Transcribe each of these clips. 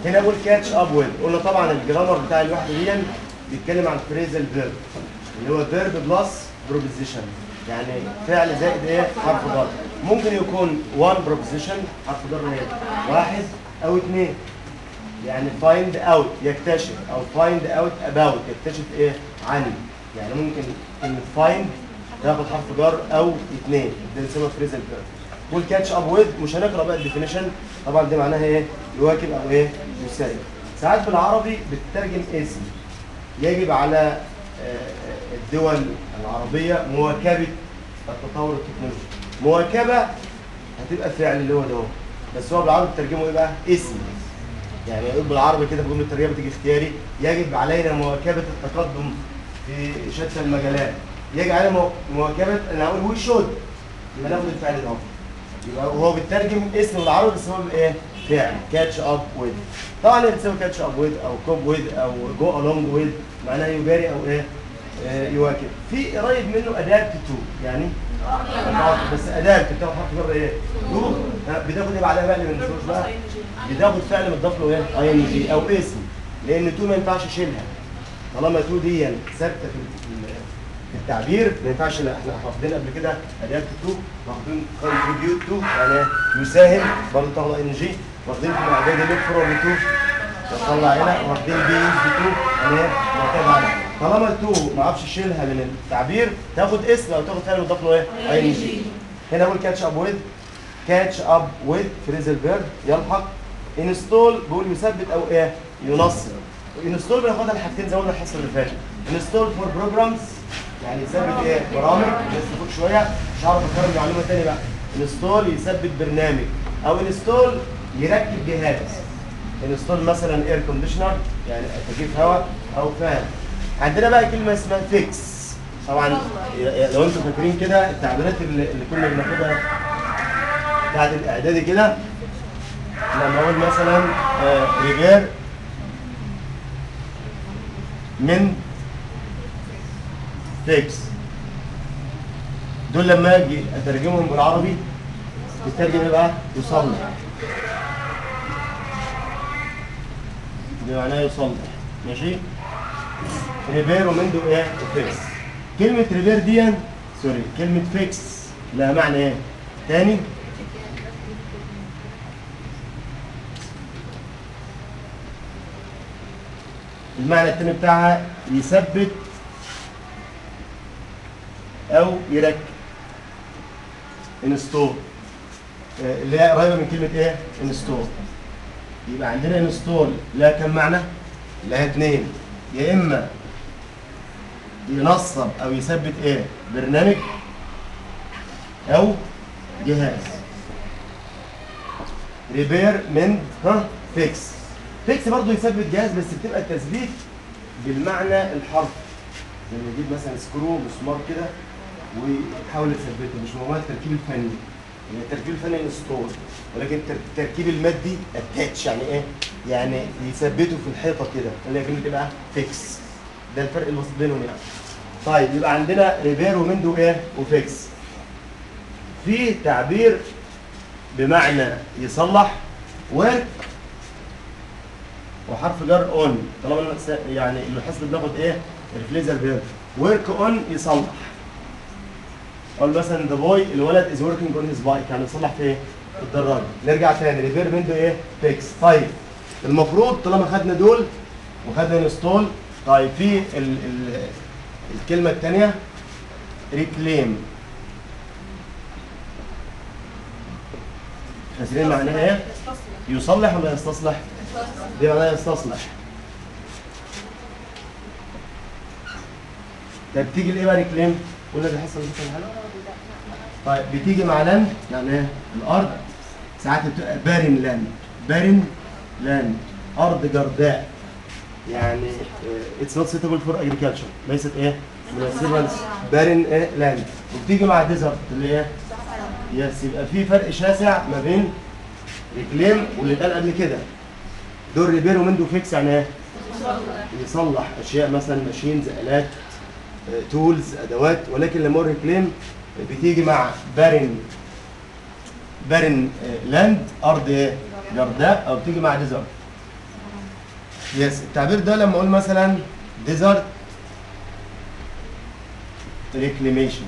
هنا اقول كاتش اب ويل قلنا طبعا الجرامر بتاع الوحده دي بيتكلم عن فريزل فيرب اللي هو فيرب بلس بروبوزيشن يعني فعل زائد ايه حرف جر ممكن يكون وان بروبوزيشن حرف جر ايه واحد او اثنين يعني فايند اوت يكتشف او فايند اوت اباوت يكتشف ايه عن يعني ممكن كلمه فايند تاخد حرف جر او اثنين ده بنسميها فريزل فيرب والكاتش اب ويز مش هنقرا بقى الديفينيشن طبعا دي معناها ايه يواكب او ايه يساعد ساعات بالعربي بتترجم اسم يجب على آه، الدول العربيه مواكبه التطور التكنولوجي مواكبه هتبقى فعل اللي هو ده هو. بس هو بالعربي بترجمه ايه بقى اسم يعني يقول بالعربي كده بجمله الترجمه بتيجي اختياري يجب علينا مواكبه التقدم في شتى المجالات يجب علينا مو- مواكبه انا هقول وي شود يبقى ناخد الفعل ده يبقى هو بيترجم اسم بالعربي بس هو ايه فعل كاتش اب ويز طبعا اللي بتسمى كاتش اب ويز او كوب ويز او جو الونج ويز معناها يجاري او ايه آه، يواكب في قريب منه ادابت تو يعني بس ادابت بتاخد حرف جر ايه تو ها، بتاخد ايه بعدها بقى اللي ما ننسوش بقى بتاخد فعل متضاف له ايه اي ان جي او اسم لان تو ما ينفعش اشيلها طالما تو دي ثابته في في- في التعبير ما ينفعش لا احنا حافظين قبل كده اداه تو واخدين كونتريبيوت تو يعني يساهم برضه تاخد ان جي واخدين في الاعداد ليك فروم تو تطلع هنا واخدين بي يوز تو يعني ايه معتاد عليها طالما التو ما اعرفش اشيلها من التعبير تاخد اسم او تاخد فعل مضاف له ايه اي ان جي هنا اقول كاتش اب ويز كاتش اب ويز فريزل فيرب يلحق انستول بقول يثبت او ايه ينصب انستول بناخدها الحاجتين زي ما قلنا الحصه اللي فاتت انستول فور بروجرامز يعني يثبت ايه برامج بس فوق شويه مش هعرف اكرر معلومه ثانيه بقى انستول يثبت برنامج او انستول يركب جهاز انستول مثلا اير كونديشنر يعني تكييف هواء او فان عندنا بقى كلمه اسمها فيكس طبعا لو انتم فاكرين كده التعبيرات اللي, اللي كنا بناخدها بتاعت الاعدادي كده لما اقول مثلا ريبير من فيكس دول لما اجي اترجمهم بالعربي بترجم ايه بقى يصلح دي معناه يصلح ماشي ريبير ومن دول ايه وفيكس كلمة ريبير دي سوري كلمة فيكس لها معنى ايه تاني المعنى التاني بتاعها يثبت او يركب انستول اللي هي قريبه من كلمه ايه انستول يبقى عندنا انستول لها كم معنى لها اثنين يا اما ينصب او يثبت ايه برنامج او جهاز ريبير من ها فيكس فيكس برضه يثبت جهاز بس بتبقى التثبيت بالمعنى الحرفي لما يجيب مثلا سكرو مسمار كده ويحاول يثبته مش موضوع التركيب الفني يعني التركيب الفني انستول ولكن التر- التركيب المادي اتاتش يعني ايه؟ يعني يثبته في الحيطه كده اللي هي كلمه بقى فيكس ده الفرق البسيط بينهم يعني طيب يبقى عندنا ريبير ومندو ايه وفيكس في تعبير بمعنى يصلح ورك وحرف جر اون طالما أنا س- يعني الحصه بناخد ايه الفليزر فيرب ورك اون يصلح اقول مثلا ذا بوي الولد از وركينج اون هيز بايك يعني يصلح في ايه في الدراجه نرجع تاني ريفير منه ايه فيكس طيب المفروض طالما خدنا دول وخدنا انستول طيب في ال ال الكلمه الثانيه ريكليم فاكرين معناها ايه يصلح ولا يستصلح دي معناها يستصلح ده بتيجي لايه بقى ريكليم قلنا دي الحصه اللي فاتت ولا حاجة؟ طيب بتيجي مع لاند يعني ايه الارض ساعات بتبقى بارن لاند بارن لاند ارض جرداء يعني اتس نوت سيتابل فور اجريكلتشر ليست ايه مناسبه بارن ايه لاند وبتيجي مع ديزرت اللي ايه يس يبقى في فرق شاسع ما بين ريكليم واللي اتقال قبل كده دول ريبير ومندو فيكس يعني ايه يصلح اشياء مثلا ماشينز الات تولز ادوات ولكن لما اقول ريكليم بتيجي مع بارن بارن لاند ارض إيه؟ جرداء او بتيجي مع ديزرت يس التعبير ده لما اقول مثلا ديزرت ريكليميشن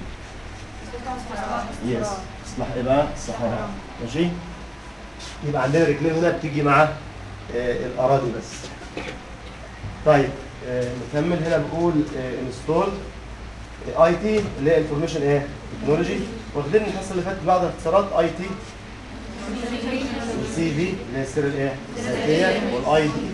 يس اصلاح ايه بقى الصحراء ماشي يبقى عندنا ريكليم هنا بتيجي مع آه الاراضي بس طيب آه نكمل هنا بقول انستول اي تي اللي هي انفورميشن ايه تكنولوجي واخدين الحصه اللي فاتت بعض الاختصارات اي تي السي في اللي هي السر الايه الذاتيه والاي دي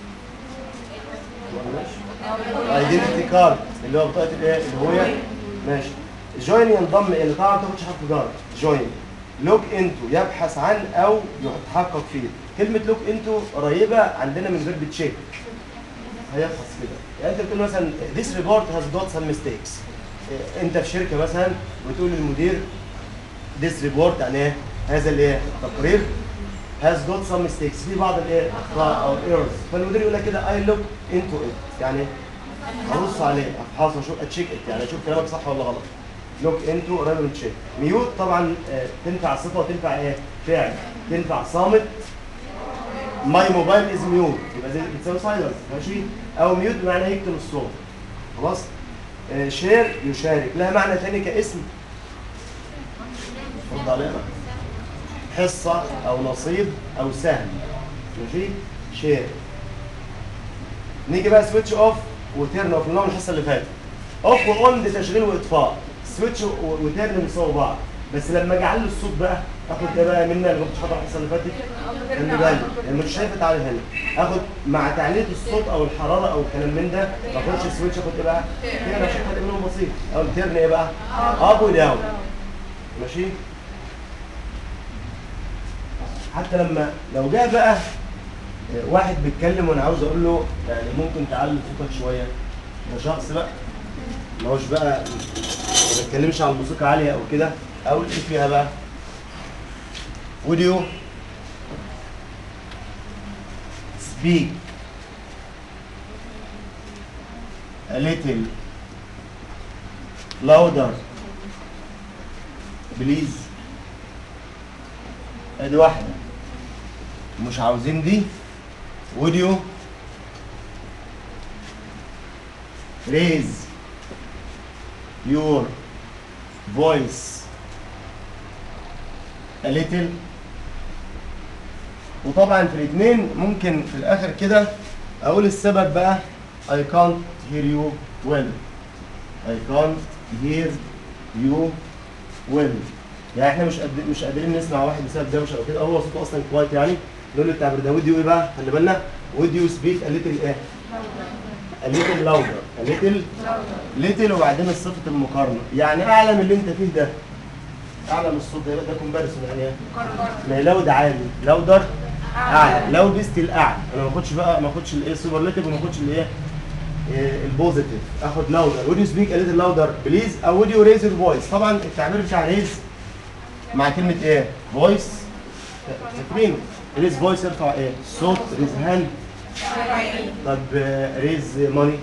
ايدنتي كارد اللي هو بطاقه الايه الهويه ماشي جوين ينضم الى طبعا ما تاخدش حرف جر جوين لوك انتو يبحث عن او يتحقق فيه كلمه لوك انتو قريبه عندنا من فيرب تشيك هيفحص كده يعني انت بتقول مثلا this report has got some mistakes إيه، انت في شركه مثلا بتقول للمدير this report يعني ايه هذا الايه التقرير has got some mistakes في بعض الايه اخطاء او errors فالمدير يقول لك كده I look into it يعني هبص عليه افحصه اشوف اتشيك ات يعني اشوف كلامك صح ولا غلط لوك انتو قريب من تشيك ميوت طبعا آه، تنفع صفه وتنفع ايه فعل تنفع صامت ماي موبايل از ميوت يبقى دي بتساوي سايلنس ماشي او ميوت بمعنى يكتم الصوت خلاص آه، شير يشارك لها معنى تاني كاسم رد علينا حصه او نصيب او سهم ماشي شير نيجي بقى سويتش اوف وتيرن اوف اللي هو الحصه اللي فاتت اوف واون دي تشغيل واطفاء سويتش و- وتيرن بيساووا بعض بس لما اجي اعلي الصوت بقى اخد ده بقى منها اللي ما كنتش حاطط الحصه اللي فاتت خلي بالك لان مش شايف تعالى هنا اخد مع تعليق الصوت او الحراره او الكلام من ده ما اخدش سويتش اخد ايه بقى؟ تيرن عشان فرق منهم بسيط او التيرن ايه بقى؟ اب وداون ماشي؟ حتى لما لو جاء بقى واحد بيتكلم وانا عاوز اقول له يعني ممكن تعلي صوتك شويه ده شخص بقى ما هوش بقى ما بتكلمش عن موسيقى عاليه او كده اقول ايه فيها بقى would you speak a little louder please ادي واحده مش عاوزين دي would you raise your voice a little وطبعا في الاثنين ممكن في الاخر كده اقول السبب بقى I can't hear you well I can't hear you well يعني احنا مش قد... مش قادرين نسمع واحد بسبب دوشه او كده هو صوته اصلا كويت يعني نقول له التعبير ده ودي ايه بقى خلي بالنا would you speak a little ايه a little louder a little little وبعدين الصفة المقارنة يعني أعلى من اللي أنت فيه ده أعلى من الصوت ده ده كومباريسون يعني إيه؟ ما هي لاود عالي لاودر أعلى لاود ستيل أعلى أنا ما باخدش بقى ما باخدش الإيه سوبرلاتيف وما باخدش الإيه إيه البوزيتيف آخد لاودر would you speak a little louder please أو would you raise your voice طبعا التعبير بتاع ريز مع كلمة إيه فويس فاكرينه ريز فويس يرفع إيه صوت ريز هاند طب ريز ماني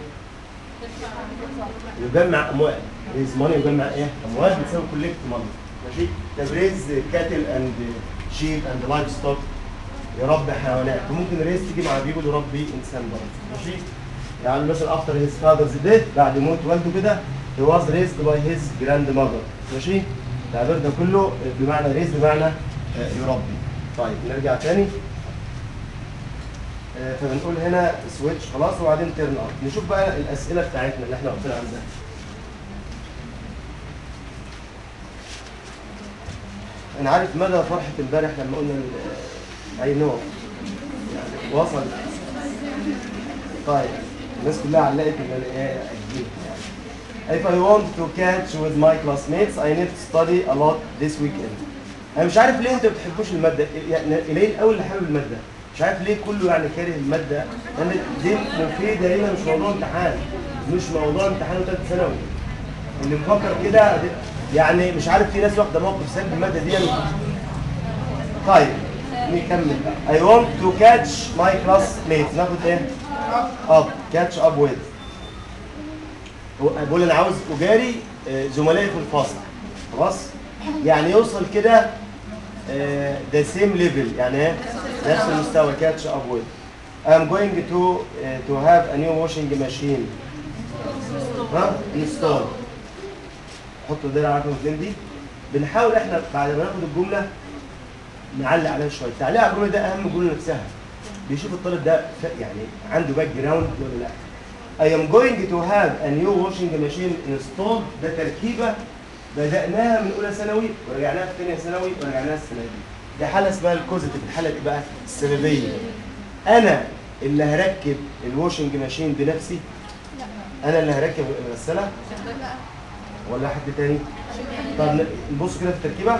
يجمع اموال ريز ماني يجمع ايه اموال بتساوي كولكت ماني ماشي طب ريز كاتل اند شيب اند لايف ستوك يربي حيوانات وممكن ريز تيجي مع بيقول يربي انسان برضه ماشي يعني مثلا افتر هيز فاذرز ديث بعد موت والده كده he was raised by his grandmother ماشي التعبير ده كله بمعنى ريز بمعنى آه، يربي طيب نرجع تاني آه، فبنقول هنا سويتش خلاص وبعدين تيرن اب نشوف بقى الاسئله بتاعتنا اللي احنا قلنا عنها انا عارف مدى فرحه امبارح لما قلنا اي نو يعني وصل طيب الناس كلها علقت ان انا ايه اجيب يعني If I want to catch with my classmates I need to study a lot this weekend انا مش عارف ليه انتوا ما بتحبوش الماده يعني قليل قوي اللي حابب الماده مش عارف ليه كله يعني كاره الماده لان دي مفيده هنا مش موضوع امتحان مش موضوع امتحان ثالث ثانوي اللي مفكر كده يعني مش عارف في ناس واخده موقف سلبي الماده دي طيب نكمل بقى I want to catch my classmates ناخد ايه؟ اب catch up with هو بقول انا عاوز اجاري آه، زملائي في الفصل خلاص يعني يوصل كده ذا سيم ليفل يعني ايه نفس المستوى كاتش اب ويز I'm going to uh, to have a new washing machine ها install حط الدايره على رقم اثنين دي بنحاول احنا بعد ما ناخد الجمله نعلق عليها شويه التعليق على الجمله ده اهم جمله نفسها بيشوف الطالب ده ف- يعني عنده باك جراوند ولا لا I am going to have a new washing machine installed ده تركيبه بدأناها من أولى ثانوي ورجعناها في ثانية ثانوي ورجعناها السنة دي. دي حالة اسمها الكوزيتيف الحالة دي بقى السببية. أنا اللي هركب الواشنج ماشين بنفسي أنا اللي هركب الغسالة ولا حد تاني؟ طب ن- نبص كده في التركيبة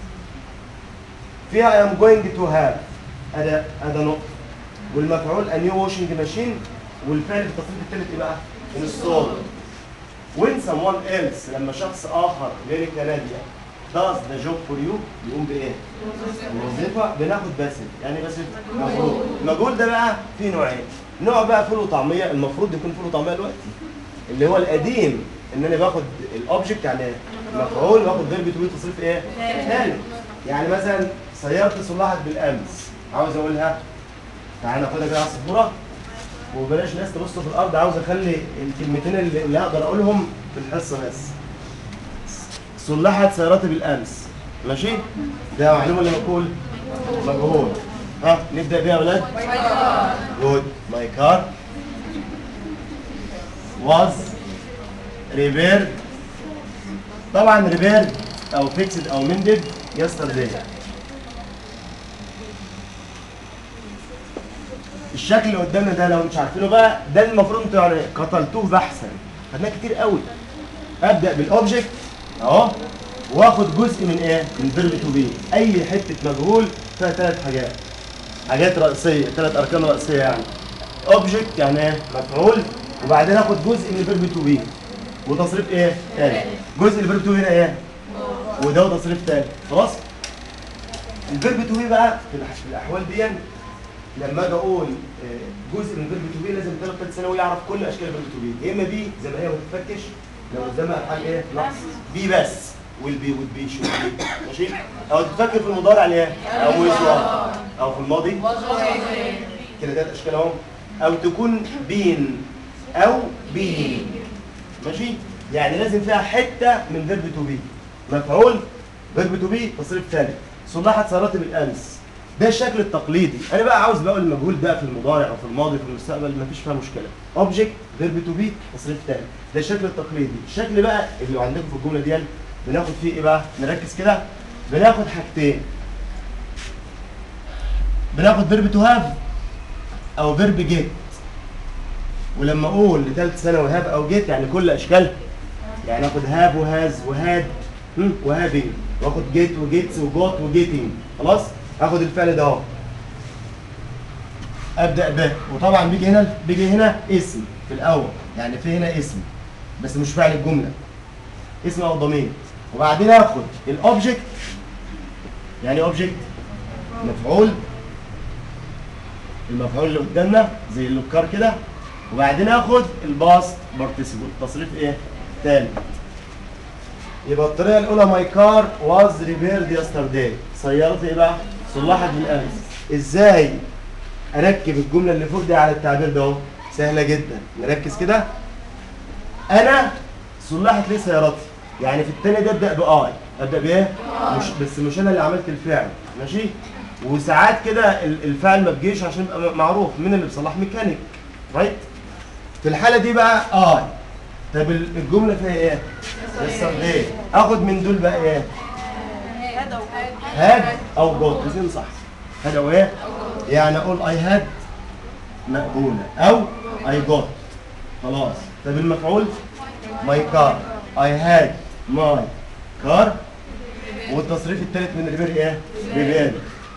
فيها I am going to have أدا أدا نقطة والمفعول a new washing machine والفعل في التصريف الثالث إيه بقى؟ install when someone else لما شخص اخر غير كندي does the job for you يقوم بايه؟ الوظيفه بناخد باسف يعني باسف مجهول المجهول ده بقى فيه نوعين نوع بقى فول وطعميه المفروض يكون فول وطعميه دلوقتي اللي هو القديم ان انا باخد الاوبجكت يعني مفعول واخد فيرب تو تصريف ايه؟ ثاني يعني مثلا سيارتي صلحت بالامس عاوز اقولها تعالى ناخدها كده على السبوره وبلاش ناس تبص في الارض عاوز اخلي الكلمتين اللي, اللي اقدر اقولهم في الحصه بس صلحت سيارتي بالامس ماشي ده معلومه ولا مقول مجهول ها نبدا بيها يا اولاد جود ماي كار was repaired طبعا repaired او fixed او mended yesterday الشكل اللي قدامنا ده لو مش عارفينه بقى ده المفروض انتوا يعني قتلتوه بحثا خدناه كتير قوي ابدا بالاوبجكت اهو واخد جزء من ايه؟ من فيرب تو بي اي حته مجهول فيها ثلاث حاجات حاجات رئيسيه ثلاث اركان رئيسيه يعني اوبجكت يعني ايه؟ مفعول وبعدين اخد جزء من فيرب تو بي وتصريف ايه؟ تاني جزء الفيرب تو هنا ايه؟ وده تصريف تاني خلاص؟ الفيرب تو بي بقى في الأح- في الاحوال دي لما اجي اقول آه، جزء من فيرب تو بي لازم الطالب ثالث ثانوي يعرف كل اشكال الفيرب تو بي يا اما بي زي ما هي ما تتفكش لو قدامها الحال ايه؟ نقص بي بس والبي والبي شو بي ماشي؟ او تفكر في المضارع اللي ايه؟ او سؤال او في الماضي كده ثلاث اشكال اهو او تكون بين او بين ماشي؟ يعني لازم فيها حته من فيرب تو بي مفعول فيرب تو بي تصريف ثالث صلحت سيارتي بالامس ده الشكل التقليدي انا بقى عاوز بقى المجهول ده في المضارع او في الماضي في المستقبل مفيش فيها مشكله اوبجكت فيرب تو بي تصريف ثالث ده الشكل التقليدي الشكل بقى اللي عندكم في الجمله دي بناخد فيه ايه بقى نركز كده بناخد حاجتين بناخد فيرب تو هاف او فيرب جيت ولما اقول لثالث ثانوي هاف او جيت يعني كل اشكالها يعني اخد هاف وهاز وهاد هم، وهافينج واخد جيت وجيتس وجوت وجيتنج خلاص اخد الفعل ده اهو ابدا به وطبعا بيجي هنا بيجي هنا اسم في الاول يعني في هنا اسم بس مش فعل الجمله اسم او ضمير وبعدين اخد الاوبجكت يعني اوبجكت مفعول المفعول اللي قدامنا زي اللوكار كده وبعدين اخد الباست بارتيسيبل تصريف ايه تاني يبقى الطريقه الاولى ماي كار واز ريبيرد يسترداي سيارتي ايه بقى صلحت بالامس ازاي اركب الجمله اللي فوق دي على التعبير ده اهو سهله جدا نركز كده انا صلحت لي سيارتي يعني في الثانيه ده ابدا باي ابدا بايه مش بس مش انا اللي عملت الفعل ماشي وساعات كده ال- الفعل ما بيجيش عشان يبقى م- معروف مين اللي بيصلح ميكانيك رايت في الحاله دي بقى اي طب ال- الجمله فيها ايه يسترداي اخد من دول بقى ايه هاد او جوت الاثنين صح هاد او ايه يعني اقول اي هاد مقبوله او اي جوت خلاص طب المفعول ماي كار اي هاد ماي كار والتصريف الثالث من ريبير ايه ريبير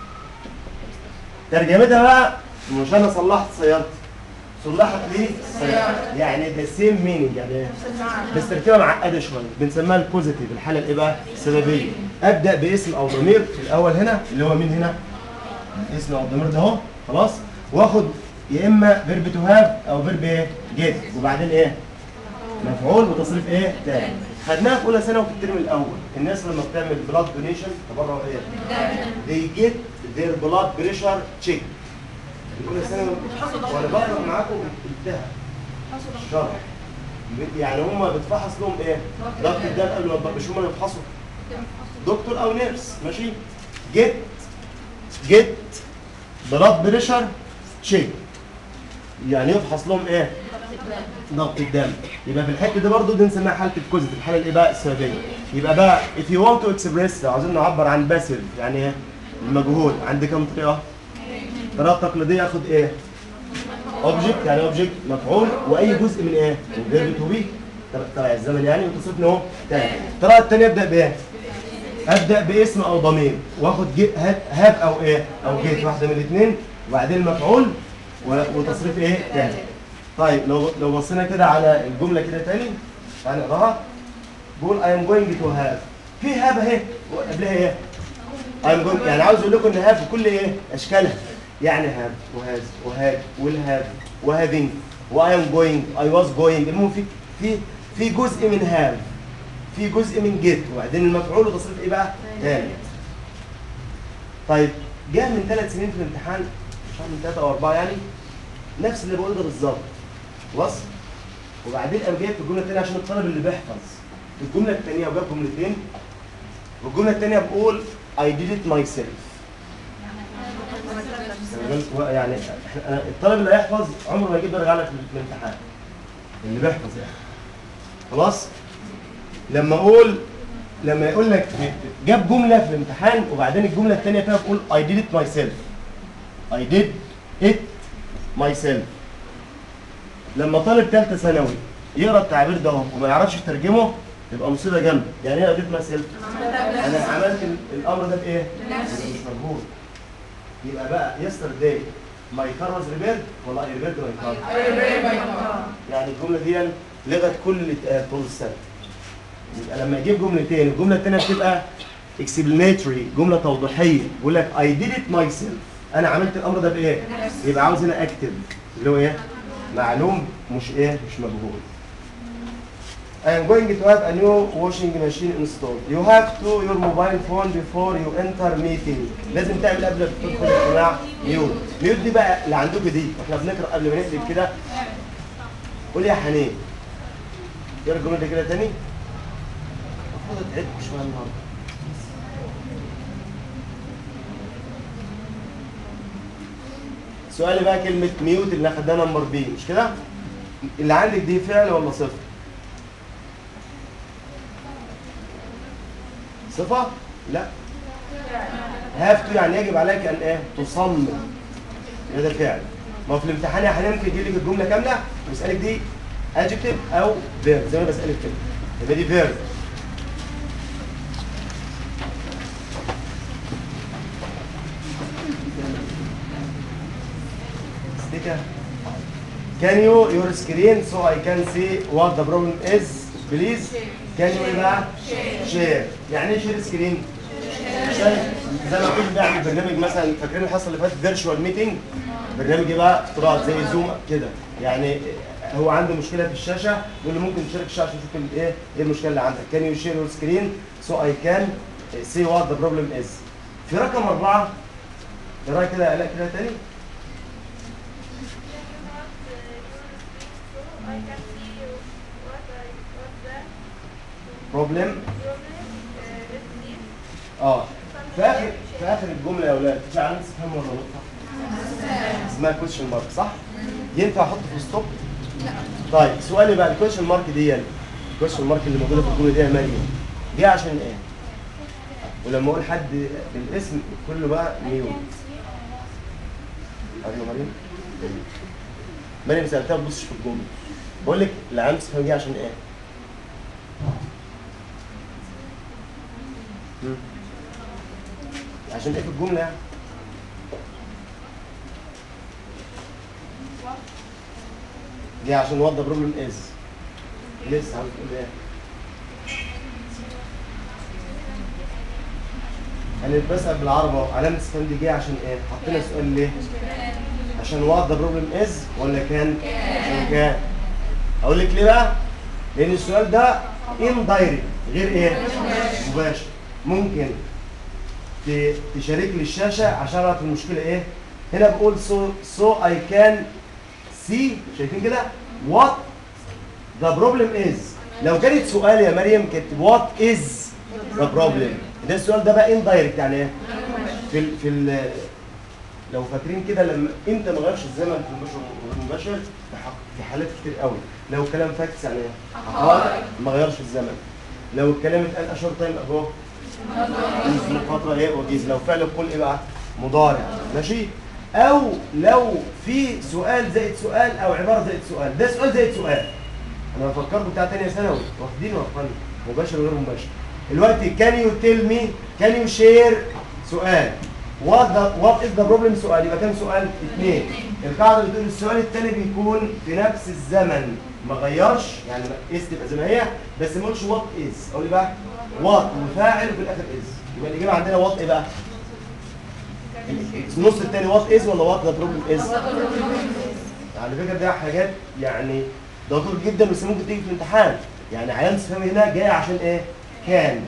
ترجمتها بقى مش انا صلحت سيارتي صلحت لي سيارتي يعني ده سيم مينينج يعني ايه بس تركيبه معقده شويه بنسميها البوزيتيف الحاله الايه بقى السببيه ابدا باسم او ضمير في الاول هنا اللي هو مين هنا اسم او الضمير ده اهو خلاص واخد يا اما فيرب تو هاف او فيرب ايه جيت وبعدين ايه مفعول وتصريف ايه تاني خدناها في اولى ثانوي في الترم الاول الناس لما بتعمل بلاد دونيشن تبرع ايه they get their blood pressure check اولى ثانوي وانا بقرا معاكم انتهى الشرح يعني هم بتفحص لهم ايه؟ ضغط الدم قبل ما تبقى- مش هم اللي بيفحصوا دكتور او نيرس ماشي جيت جيت بلاد بريشر تشيك يعني يفحص لهم ايه؟ ضغط الدم يبقى في الحته دي برضه دي نسميها حاله الكوزيت الحاله الايه بقى السببيه يبقى بقى if you want to express لو عايزين نعبر عن باسل يعني ايه؟ المجهول عندي كام طريقه؟ الطريقه التقليديه اخد ايه؟ اوبجكت يعني اوبجكت مفعول واي جزء من ايه؟ من فيرب تو بي تبع الزمن يعني وتصفني اهو تاني الطريقه الثانيه ابدا بايه؟ ابدا باسم او ضمير واخد جي- هات هاب او ايه؟ او جيت واحده من الاثنين وبعدين المفعول و- وتصريف ايه؟ تاني طيب لو لو بصينا كده على الجمله كده تاني تعالى نقراها بقول I am going to have في هاب اهي وقبلها ايه؟ I am going يعني عاوز اقول لكم ان هاب بكل ايه؟ اشكالها يعني هاب وهاز وهاد والهاب وهافينج واي ام جوينج اي واز جوينج المهم في في في جزء من هاف في جزء من جيت وبعدين المفعول وتصريف ايه بقى؟ تاني طيب جاء من ثلاث سنين في الامتحان مش عارف من ثلاثة او اربعة يعني نفس اللي بقوله ده بالظبط خلاص؟ وبعدين قام جاي في الجمله الثانيه عشان الطالب اللي بيحفظ الجمله الثانيه وجاب جملتين والجمله الثانيه بقول I did it myself يعني إحنا- أنا الطالب اللي هيحفظ عمره ما يجيب درجه اعلى في الامتحان اللي بيحفظ يعني خلاص لما اقول لما يقول لك جاب جمله في الامتحان وبعدين الجمله الثانيه فيها بقول I did it myself I did it myself لما طالب ثالثه ثانوي يقرا التعبير ده وما يعرفش يترجمه يبقى مصيبه جامده يعني ايه I did myself انا عملت ال- الامر ده بايه؟ مش مجهول يبقى بقى yesterday my car was repaired ولا I repaired my car يعني الجمله دي لغت كل اللي اتقال طول السنه يبقى لما يجيب جملتين الجمله الثانيه بتبقى explanatory جمله توضيحيه بيقول لك I did it myself انا عملت الامر ده بايه؟ يبقى عاوز هنا اكتب اللي هو ايه؟ معلوم مش ايه؟ مش مجهول I am going to have a new washing machine installed. You have to your mobile phone before you enter meeting. لازم تعمل قبل ما تدخل الاجتماع ميوت. ميوت دي بقى اللي عندكم دي، احنا بنقرا قبل ما نقلب كده. قول يا حنين. اقرا الجمله دي كده تاني. المفروض تعبت شويه النهارده. سؤالي بقى كلمة ميوت اللي خدناها نمبر بي مش كده؟ اللي عندك دي فعل ولا صفر؟ صفة؟ لا هاف تو يعني يجب عليك ان ايه؟ تصمم يبقى ده فعل ما هو في الامتحان يا حنان ممكن يجيب لك الجملة كاملة ويسألك دي adjective او verb زي ما بسألك كده يبقى دي verb sticker Can you your screen so I can see what the problem is please Can you ايه بقى share يعني ايه share screen شايف زي ما كنت بعمل برنامج مثلا فاكرين الحصه اللي فاتت فيرتشوال ميتنج برنامج ايه بقى افتراض زي زوم كده يعني هو عنده مشكله في الشاشه يقول له ممكن تشارك الشاشه عشان تشوف ايه ايه المشكله اللي عندك كان يو شير يور سكرين سو اي كان سي وات ذا بروبلم از في رقم اربعه ايه رايك كده الاقي كده تاني I can see you what I what the بروبلم problem uh, is this. اه في اخر في اخر الجمله يا اولاد في علامه استفهام ولا نقطه؟ اسمها كويشن مارك صح؟ ينفع احط في ستوب؟ لا طيب سؤالي بقى الكويشن مارك دي الكويشن مارك اللي موجوده في الجمله دي يا مريم دي عشان ايه؟ ولما اقول حد بالاسم كله بقى ميوت ايوه مريم مريم سالتها ما تبصش في الجمله بقول لك العلامه الاستفهام دي عشان ايه؟ مم. عشان ايه في الجمله يعني؟ دي عشان what the problem is لسه عم تقول ايه؟ انا بسأل بالعربي اهو علامة استفهام دي جايه عشان ايه؟ حطينا سؤال ليه؟ عشان what the problem is ولا كان؟ عشان كان اقول لك ليه بقى؟ لان السؤال ده indirect غير ايه؟ مباشر ممكن ت- تشارك لي الشاشه عشان اعرف المشكله ايه هنا بقول so so I can see شايفين كده what the problem is لو كانت سؤال يا مريم كانت what is the problem ده السؤال ده بقى indirect يعني ايه في ال في ال لو فاكرين كده لما امتى ما غيرش الزمن في المباشر والمباشر في حق- في حالات كتير قوي لو الكلام فاكس يعني ايه حقائق ما غيرش الزمن لو الكلام اتقال اشهر تايم اهو من فتره ايه وجيز لو فعل القول ايه بقى مضارع ماشي او لو في سؤال زائد سؤال او عباره زائد سؤال ده سؤال زائد سؤال انا بفكركم بتاع تانية ثانوي واخدين واخدين مباشر وغير مباشر دلوقتي كان يو تيل مي كان يو شير سؤال وات وات از ذا بروبلم سؤال يبقى كام سؤال؟ اثنين القاعده بتقول السؤال الثاني بيكون في نفس الزمن ما غيرش يعني اس تبقى زي ما هي بس ما قلتش وات از اقول ايه بقى؟ وات وفاعل وفي الاخر از يبقى الاجابه عندنا وات ايه بقى؟ النص الثاني وات از ولا وات ذا بروبلم از؟ على فكره ده حاجات يعني دقيق جدا بس ممكن تيجي في الامتحان يعني عيان استفهام هنا جاي عشان ايه؟ كان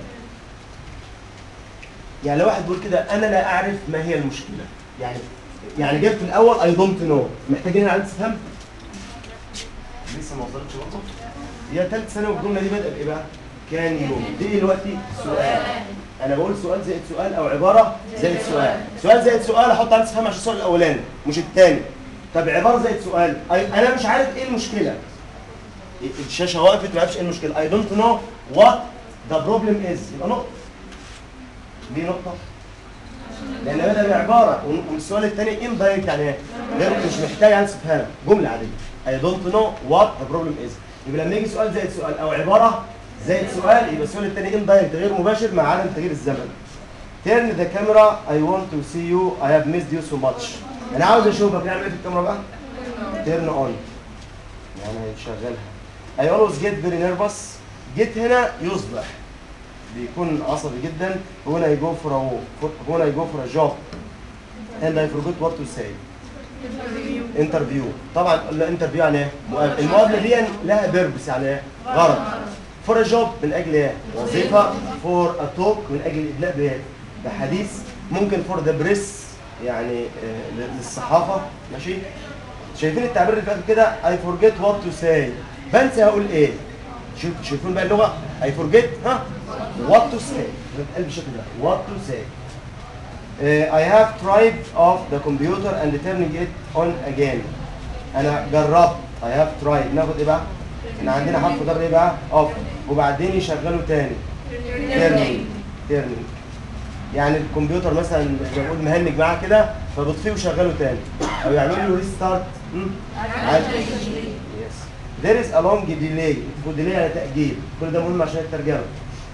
يعني لو واحد بيقول كده انا لا اعرف ما هي المشكله يعني يعني جبت في الاول اي دونت نو محتاجين عيان استفهام لسه ما وصلتش برضه هي ثالث سنه والجمله دي بدأ بايه بقى؟ كان يوم دي دلوقتي سؤال انا بقول سؤال زائد سؤال او عباره زائد سؤال سؤال زائد سؤال احط عليه استفهام عشان السؤال الاولاني مش الثاني طب عباره زائد سؤال أي- انا مش عارف ايه المشكله الشاشه وقفت ما عرفش ايه المشكله اي دونت نو وات ذا بروبلم از يبقى نقطه ليه نقطه لان بدا بعباره والسؤال الثاني اندايركت يعني ايه غير مش محتاج عن استفهام جمله عاديه اي دونت نو وات ذا بروبلم از يبقى لما يجي سؤال زائد سؤال او عباره زائد سؤال يبقى السؤال الثاني اندايركت غير مباشر مع عدم تغيير الزمن Turn the camera I want to see you I have missed you so much انا عاوز اشوفك نعمل ايه في الكاميرا بقى turn on يعني شغلها I always get very nervous get هنا يصبح بيكون عصبي جدا when I go for a walk when I go for a job and I forgot what to say انترفيو طبعا الانترفيو يعني ايه؟ مقابله المقابله دي لها بيربس يعني ايه؟ غرض فور جوب من اجل ايه؟ وظيفه فور ا توك من اجل الادلاء بايه؟ بحديث ممكن فور ذا بريس يعني آه، للصحافه ماشي شايفين التعبير اللي فات كده اي فورجيت وات تو ساي بنسى هقول ايه شوف شايفين بقى اللغه اي فورجيت ها وات تو ساي بتقال بالشكل ده وات تو ساي Uh, I have tried off the computer and turning it on again. أنا جربت I have tried ناخد إيه بقى؟ إحنا عندنا حرف جر إيه بقى؟ off وبعدين يشغله تاني turning turning يعني الكمبيوتر مثلا بقول مهنج معاه كده فبطفيه وشغله تاني أو يعمل له ريستارت يس There is a long delay delay يعني تأجيل كل ده مهم عشان الترجمة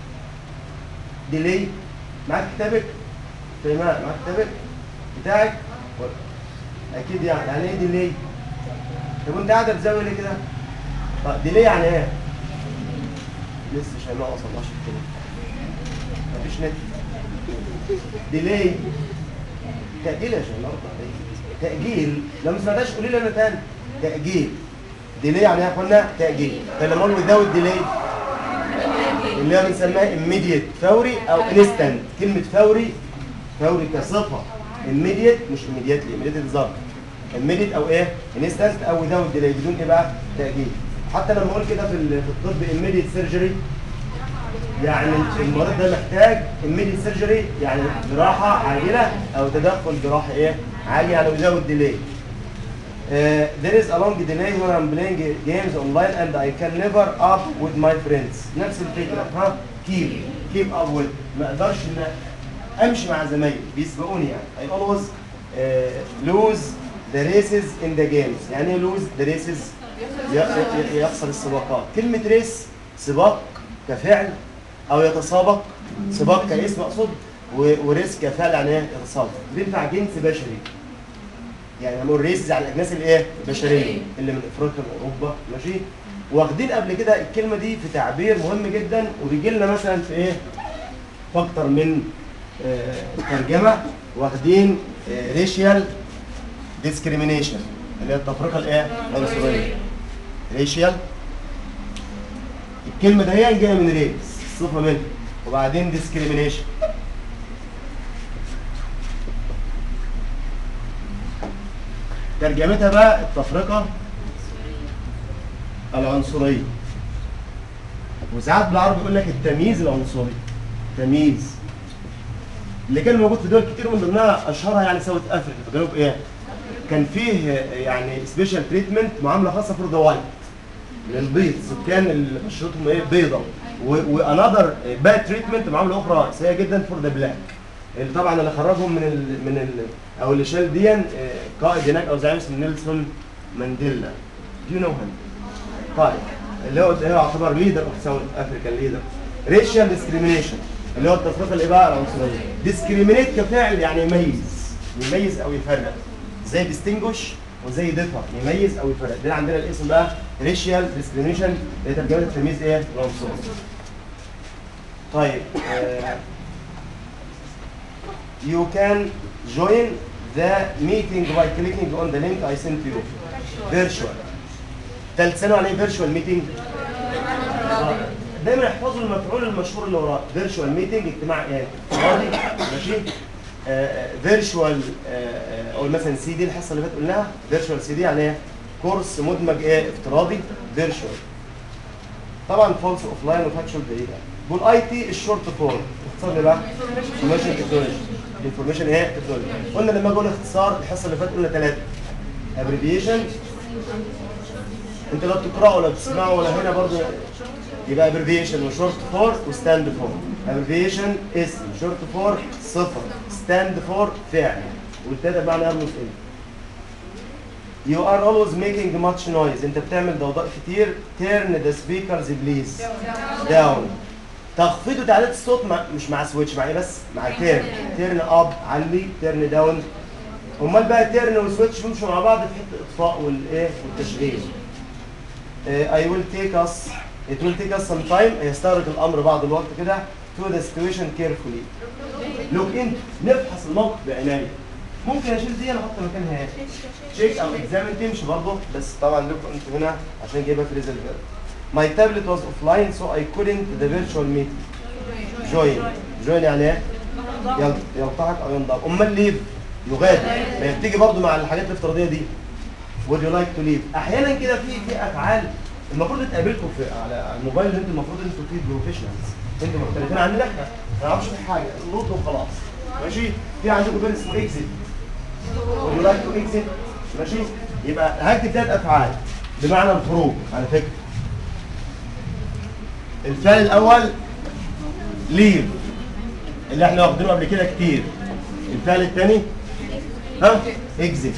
delay معاك كتابك تمام معاك كتابك بتاعك ولا- اكيد يعني يعني ايه ديلي طب انت قاعده بتزاوي ليه كده طب ديلي يعني ايه لسه شيماء ما وصلناش كده مفيش نت ديلي تأجيل يا شيماء رد عليك. تأجيل لو ما سمعتهاش قولي لي انا تاني تأجيل ديلي يعني ايه يا اخوانا تأجيل طب لما اقول without delay اللي هي بنسميها immediate فوري او instant كلمة فوري فوري كصفة immediate مش immediately immediately ظرف immediate او ايه instant او without delay بدون ايه بقى تأجيل حتى لما اقول كده في ال- في الطب immediate surgery يعني المريض ده محتاج immediate surgery يعني جراحة عاجلة او تدخل جراحي ايه عاجل يعني without delay Uh, there is a long delay when I'm playing games online and I can never up with my friends. نفس الفكرة ها keep keep up with ما اقدرش ان امشي مع زمايلي بيسبقوني يعني I always uh, lose the races in the games يعني ايه lose the races ي- ي- يخسر السباقات كلمة ريس سباق كفعل او يتسابق سباق كاسم اقصد و- وريس كفعل يعني ايه يتسابق بينفع جنس بشري يعني لما نقول ريسز على الاجناس الايه البشريه اللي من افريقيا واوروبا ماشي واخدين قبل كده الكلمه دي في تعبير مهم جدا وبيجي لنا مثلا في ايه في اكتر من آه، ترجمه واخدين ريشيال ديسكريمينيشن اللي هي التفرقه الايه العنصريه ريشيال الكلمه ده هي جايه من ريس صفه منها وبعدين ديسكريمينيشن ترجمتها بقى التفرقه العنصريه وساعات بالعربي يقول لك التمييز العنصري تمييز اللي كان موجود في دول كتير من ضمنها اشهرها يعني ساوث افريقيا في جنوب ايه كان فيه يعني سبيشال تريتمنت معامله خاصه فور ذا وايت للبيض سكان اللي بشرتهم ايه بيضه وانذر باد تريتمنت معامله اخرى سيئه جدا فور ذا بلاك اللي طبعا اللي خرجهم من ال من ال او اللي شال دي آه، قائد هناك او زعيم اسمه نيلسون مانديلا دو نو هيم طيب اللي هو اللي هو يعتبر ليدر اوف ساوث افريكان ليدر ريشال ديسكريميشن اللي هو التفرقه اللي بقى العنصريه ديسكريمينيت كفعل يعني يميز يميز او يفرق زي ديستنجوش وزي ديفر يميز او يفرق ده عندنا الاسم بقى ريشيال ديسكريميشن اللي هي ترجمه التمييز ايه العنصري طيب آه you can join the meeting by clicking on the link I sent you virtual ثالث سنه يعني ايه virtual meeting دايما احفظوا المفعول المشهور اللي وراه فيرتشوال ميتنج اجتماع يعني افتراضي ماشي فيرتشوال او مثلا سي دي الحصه اللي فاتت قلناها فيرتشوال سي دي يعني ايه كورس مدمج ايه افتراضي فيرتشوال طبعا فولس اوف لاين وفاكشوال بعيد والاي تي الشورت فورم اختصار ليه بقى؟ انفورميشن تكنولوجي انفورميشن ايه تكنولوجي قلنا لما اقول اختصار الحصه اللي فاتت قلنا ثلاثه ابريفيشن انت لا بتقراه ولا بتسمعه ولا هنا برضه يبقى ابريفيشن وشورت فور وستاند فور ابريفيشن اسم شورت فور صفر ستاند فور فعل والتلاته بمعنى يرمز اليه You are always making much noise انت بتعمل ضوضاء كتير turn the speakers please down تخفيض وتعليق الصوت مع مش مع سويتش مع ايه بس مع تيرن تيرن اب علي تيرن داون امال بقى تيرن وسويتش بيمشوا مع بعض في حته الاطفاء والايه والتشغيل I will take us it will take us some time يستغرق الامر بعض الوقت كده to the situation carefully look in نفحص الموقف بعنايه ممكن اشيل دي انا احط مكانها ايه تشيك او اكزامين تمشي برضه بس طبعا لكم انتوا هنا عشان جايبها في ريزل فيرب My tablet was offline so I couldn't the virtual meeting join join يعني ايه يل- يلتحق او ينضم امال ليف يغادر ما هي بتيجي برضه مع الحاجات الافتراضيه دي would you like to leave احيانا كده في في افعال المفروض تقابلكم في على الموبايل انتوا المفروض انتوا فيه بروفيشنالز انتوا مختلفين عننا احنا ما نعرفش في حاجه نلوط وخلاص ماشي في عندكم فيرب اسمه اكزيت would you like to exit ماشي يبقى هكتب ثلاث افعال بمعنى الخروج على فكره الفعل الاول ليف اللي احنا واخدينه قبل كده كتير الفعل الثاني ها اكزيت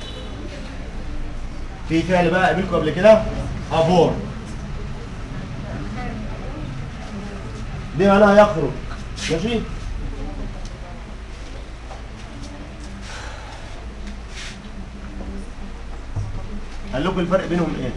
في فعل بقى قابلكم قبل كده ابور دي معناها يخرج ماشي قال لكم الفرق بينهم ايه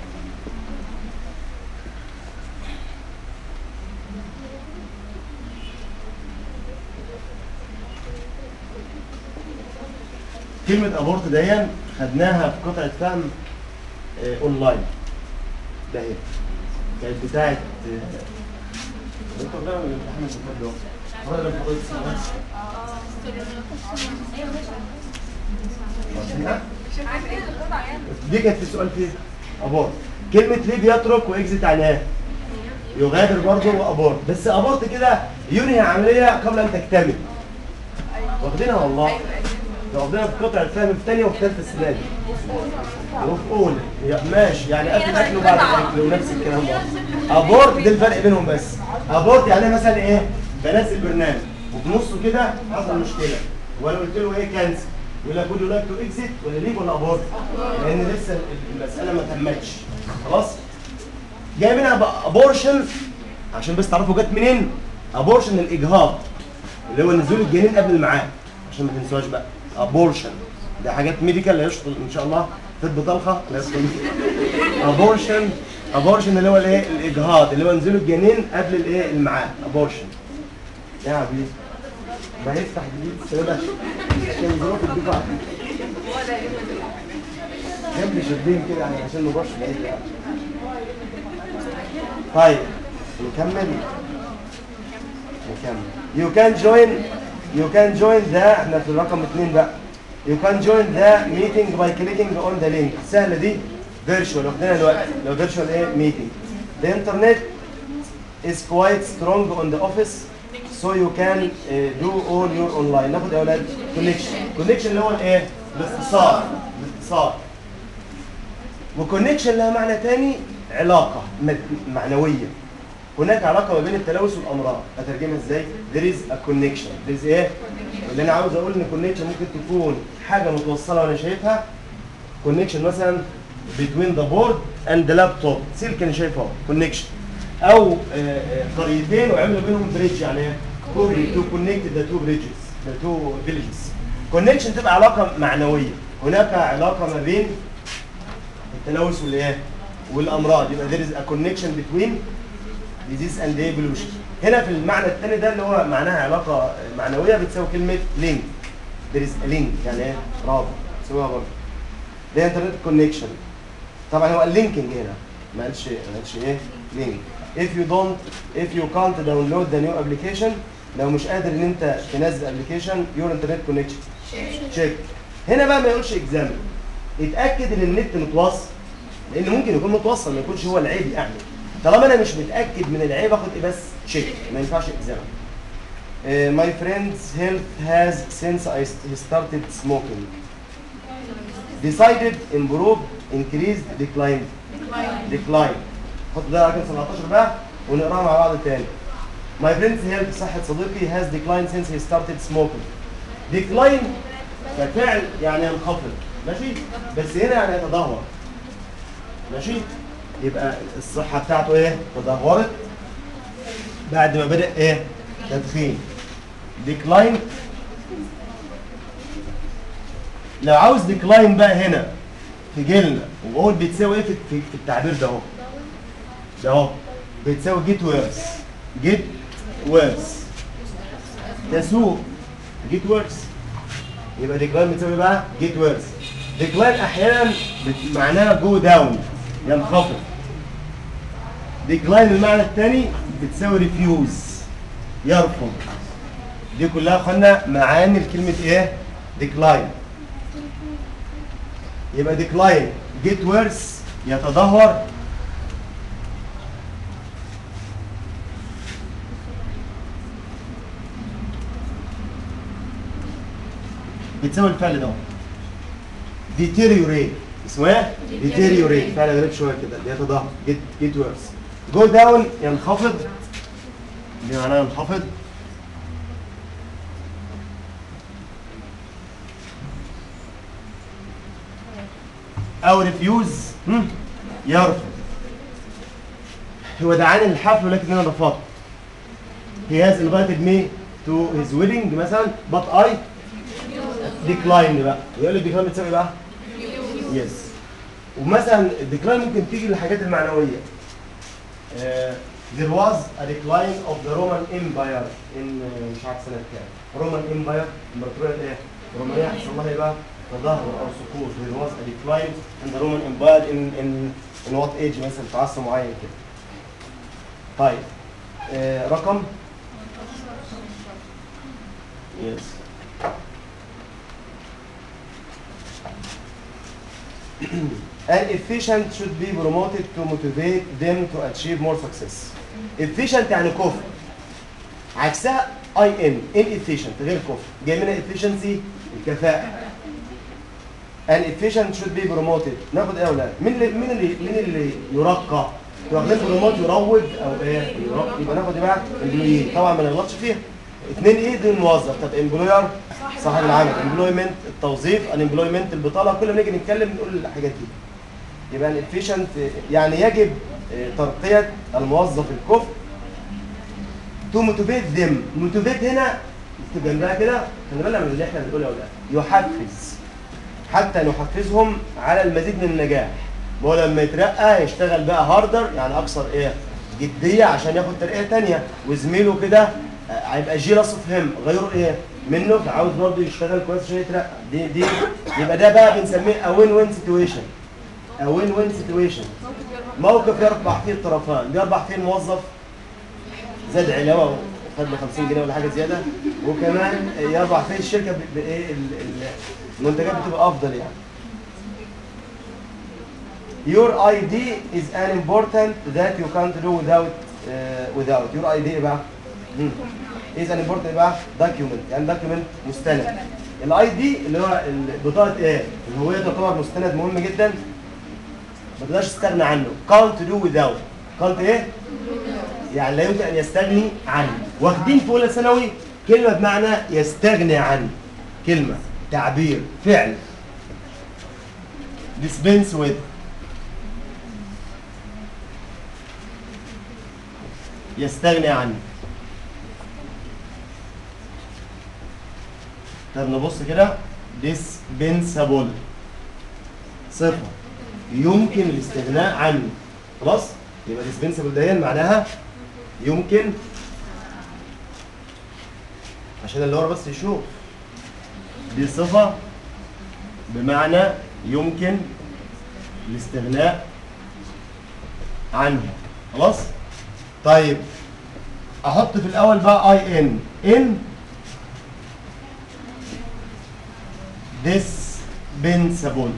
كلمة ابورت دهيا خدناها في قطعة فهم آه، اونلاين ده هي كانت بتاعت آه، دكتور ده ولا الامتحان اللي فات ده؟ ولا اللي فضلت سنة بس؟ عارفينها؟ دي كانت في السؤال فين؟ ابورت كلمة ليه بيترك واكزيت عن ايه؟ يغادر برضه وابورت بس ابورت كده ينهي عملية قبل ان تكتمل واخدينها والله ده واخدينها في قطع الفهم في ثانية وفي ثالثة السنة دي وفي اولى يا- ماشي يعني قبل الاكل وبعد الاكل ونفس الكلام برضه ابورت ده الفرق بينهم بس ابورت يعني مثلا ايه بنزل برنامج وفي نصه كده حصل مشكله وانا قلت له ايه كانسل يقول لك would you like to exit ولا ليف ولا ابورت لان لسه المساله ما تمتش خلاص جاي منها ابورشن عشان بس تعرفوا جت منين ابورشن الاجهاض اللي هو نزول الجنين قبل الميعاد عشان ما تنسوهاش بقى ابورشن ده حاجات ميديكال لا يشطل ان شاء الله طب طلقه لا يشطل ابورشن ابورشن اللي هو الايه الاجهاض اللي هو نزول الجنين قبل الايه الميعاد ابورشن يا عبيد ما يفتح جديد سيبها عشان ظروف الدفاع جنب شدين كده يعني عشان ما نروحش بعيد يعني طيب نكمل نكمل you can join you can join ده احنا في الرقم اثنين بقى you can join the meeting by clicking on the link سهله دي فيرتشوال واخدينها دلوقتي لو فيرتشوال ايه meeting the internet is quite strong on the office so you can uh, do all your online ناخد يا اولاد connection connection اللي هو الايه الاتصال الاتصال وكونكشن لها معنى تاني علاقة مد- معنوية هناك علاقة ما بين التلوث والأمراض أترجمها إزاي؟ there is a connection there is إيه؟ اللي أنا عاوز أقول إن connection ممكن تكون حاجة متوصلة وأنا شايفها connection مثلا between the board and the laptop سلك أنا شايفه أهو connection أو آه، آه، قريتين وعملوا بينهم بريدج يعني إيه؟ كوبري to connect the two bridges the two villages connection تبقى علاقة معنوية هناك علاقة ما بين التلوث والايه والامراض يبقى there is a connection between disease and air pollution هنا في المعنى الثاني ده اللي هو معناها علاقه معنويه بتساوي كلمه link there is a link يعني ايه رابط بتساويها برضه ده انترنت كونكشن طبعا هو اللينكينج هنا ما قالش ما قالش ايه لينك if you don't if you can't download the new application لو مش قادر ان انت تنزل ابلكيشن your internet connection check هنا بقى ما يقولش اكزامن اتاكد ان النت متوصل لان ممكن يكون متوصل ما يكونش هو العيب يعني طالما انا مش متاكد من العيب اخد ايه بس تشيك ما ينفعش اكزامن Uh, my friend's health has since I st- he started smoking decided improve increased decline decline حط ده رقم 17 بقى ونقراها مع بعض تاني My friend's health صحة صديقي has declined since he started smoking decline كفعل يعني ينخفض ماشي بس هنا يعني يتدهور ماشي يبقى الصحة بتاعته ايه تدهورت بعد ما بدأ ايه تدخين decline لو عاوز decline بقى هنا في جيلنا وبقول بتساوي ايه في في في التعبير ده اهو ده اهو بتساوي get worse get worse تسوء get worse يبقى ديكلاين بتساوي بقى جيت ويرز ديكلاين احيانا بت- معناها جو داون ينخفض ديكلاين المعنى الثاني بتساوي ريفيوز يرفض دي كلها خدنا معاني لكلمه ايه ديكلاين يبقى ديكلاين جيت ويرز يتدهور بتساوي الفعل ده deteriorate اسمه ايه؟ deteriorate فعل غريب شويه كده بيتدهور get get worse go down ينخفض دي معناها ينخفض او refuse هم؟ يرفض هو دعاني للحفل ولكن انا رفضت he has invited me to his wedding مثلا but I ديكلاين بقى يقول لك ديكلاين بتساوي إيه بقى يس ومثلا الديكلاين ممكن تيجي للحاجات المعنويه آه، there was a decline of the Roman Empire in آه، مش عارف سنه كام Roman Empire امبراطوريه ايه الرومانيه حصل لها ايه بقى تدهور او سقوط there was a decline in the Roman Empire in in in what age مثلا في عصر معين كده طيب آه، رقم يس and efficient should be promoted to motivate them to achieve more success. efficient يعني كفء. عكسها I N inefficient غير كفء. جاي منها efficiency الكفاءة. and efficient should be promoted. ناخد ايه يا اولاد؟ مين اللي مين اللي مين اللي يرقى؟ واخدين بروموت يروج او ايه؟ يرقى يبقى ناخد ايه بقى؟ employee طبعا ما نغلطش فيها. اثنين ايه دي الموظف طب امبلوير صاحب العمل امبلويمنت التوظيف الامبلويمنت البطاله كل ما نيجي نتكلم نقول الحاجات دي يبقى الافيشنت يعني يجب آه، ترقيه الموظف الكفء تو موتيفيت ذم موتيفيت هنا اكتب جنبها كده خلي بالك من اللي احنا بنقوله يا اولاد يحفز حتى نحفزهم على المزيد من النجاح ما هو لما يترقى يشتغل بقى هاردر يعني اكثر ايه جديه عشان ياخد ترقيه تانية وزميله كده آه، هيبقى جيلس اوف هيم غيره ايه منه فعاوز برضه يشتغل كويس عشان يترقى دي دي يبقى ده بقى بنسميه ا وين وين سيتويشن ا وين وين سيتويشن موقف يربح فيه الطرفان بيربح فيه الموظف زاد علاوه خد له 50 جنيه ولا حاجه زياده وكمان يربح في الشركه ب- بايه ال- ال- المنتجات بتبقى افضل يعني Your ID is an important that you can't do without uh, without your ID ايه بقى؟ مم. is an important إيه بقى document يعني document مستند الاي دي اللي هو ال- بطاقه ايه؟ الهويه تعتبر مستند مهم جدا ما تقدرش تستغنى عنه can't do without can't ايه؟ يعني لا يمكن ان يستغني عنه واخدين في اولى ثانوي كلمه بمعنى يستغني عنه كلمه تعبير فعل dispense with يستغني عنه طب نبص كده dispensable صفة يمكن الاستغناء عنه خلاص يبقى dispensable ده معناها يمكن عشان اللي ورا بس يشوف دي صفة بمعنى يمكن الاستغناء عنه خلاص طيب احط في الاول بقى اي ان ان dispensable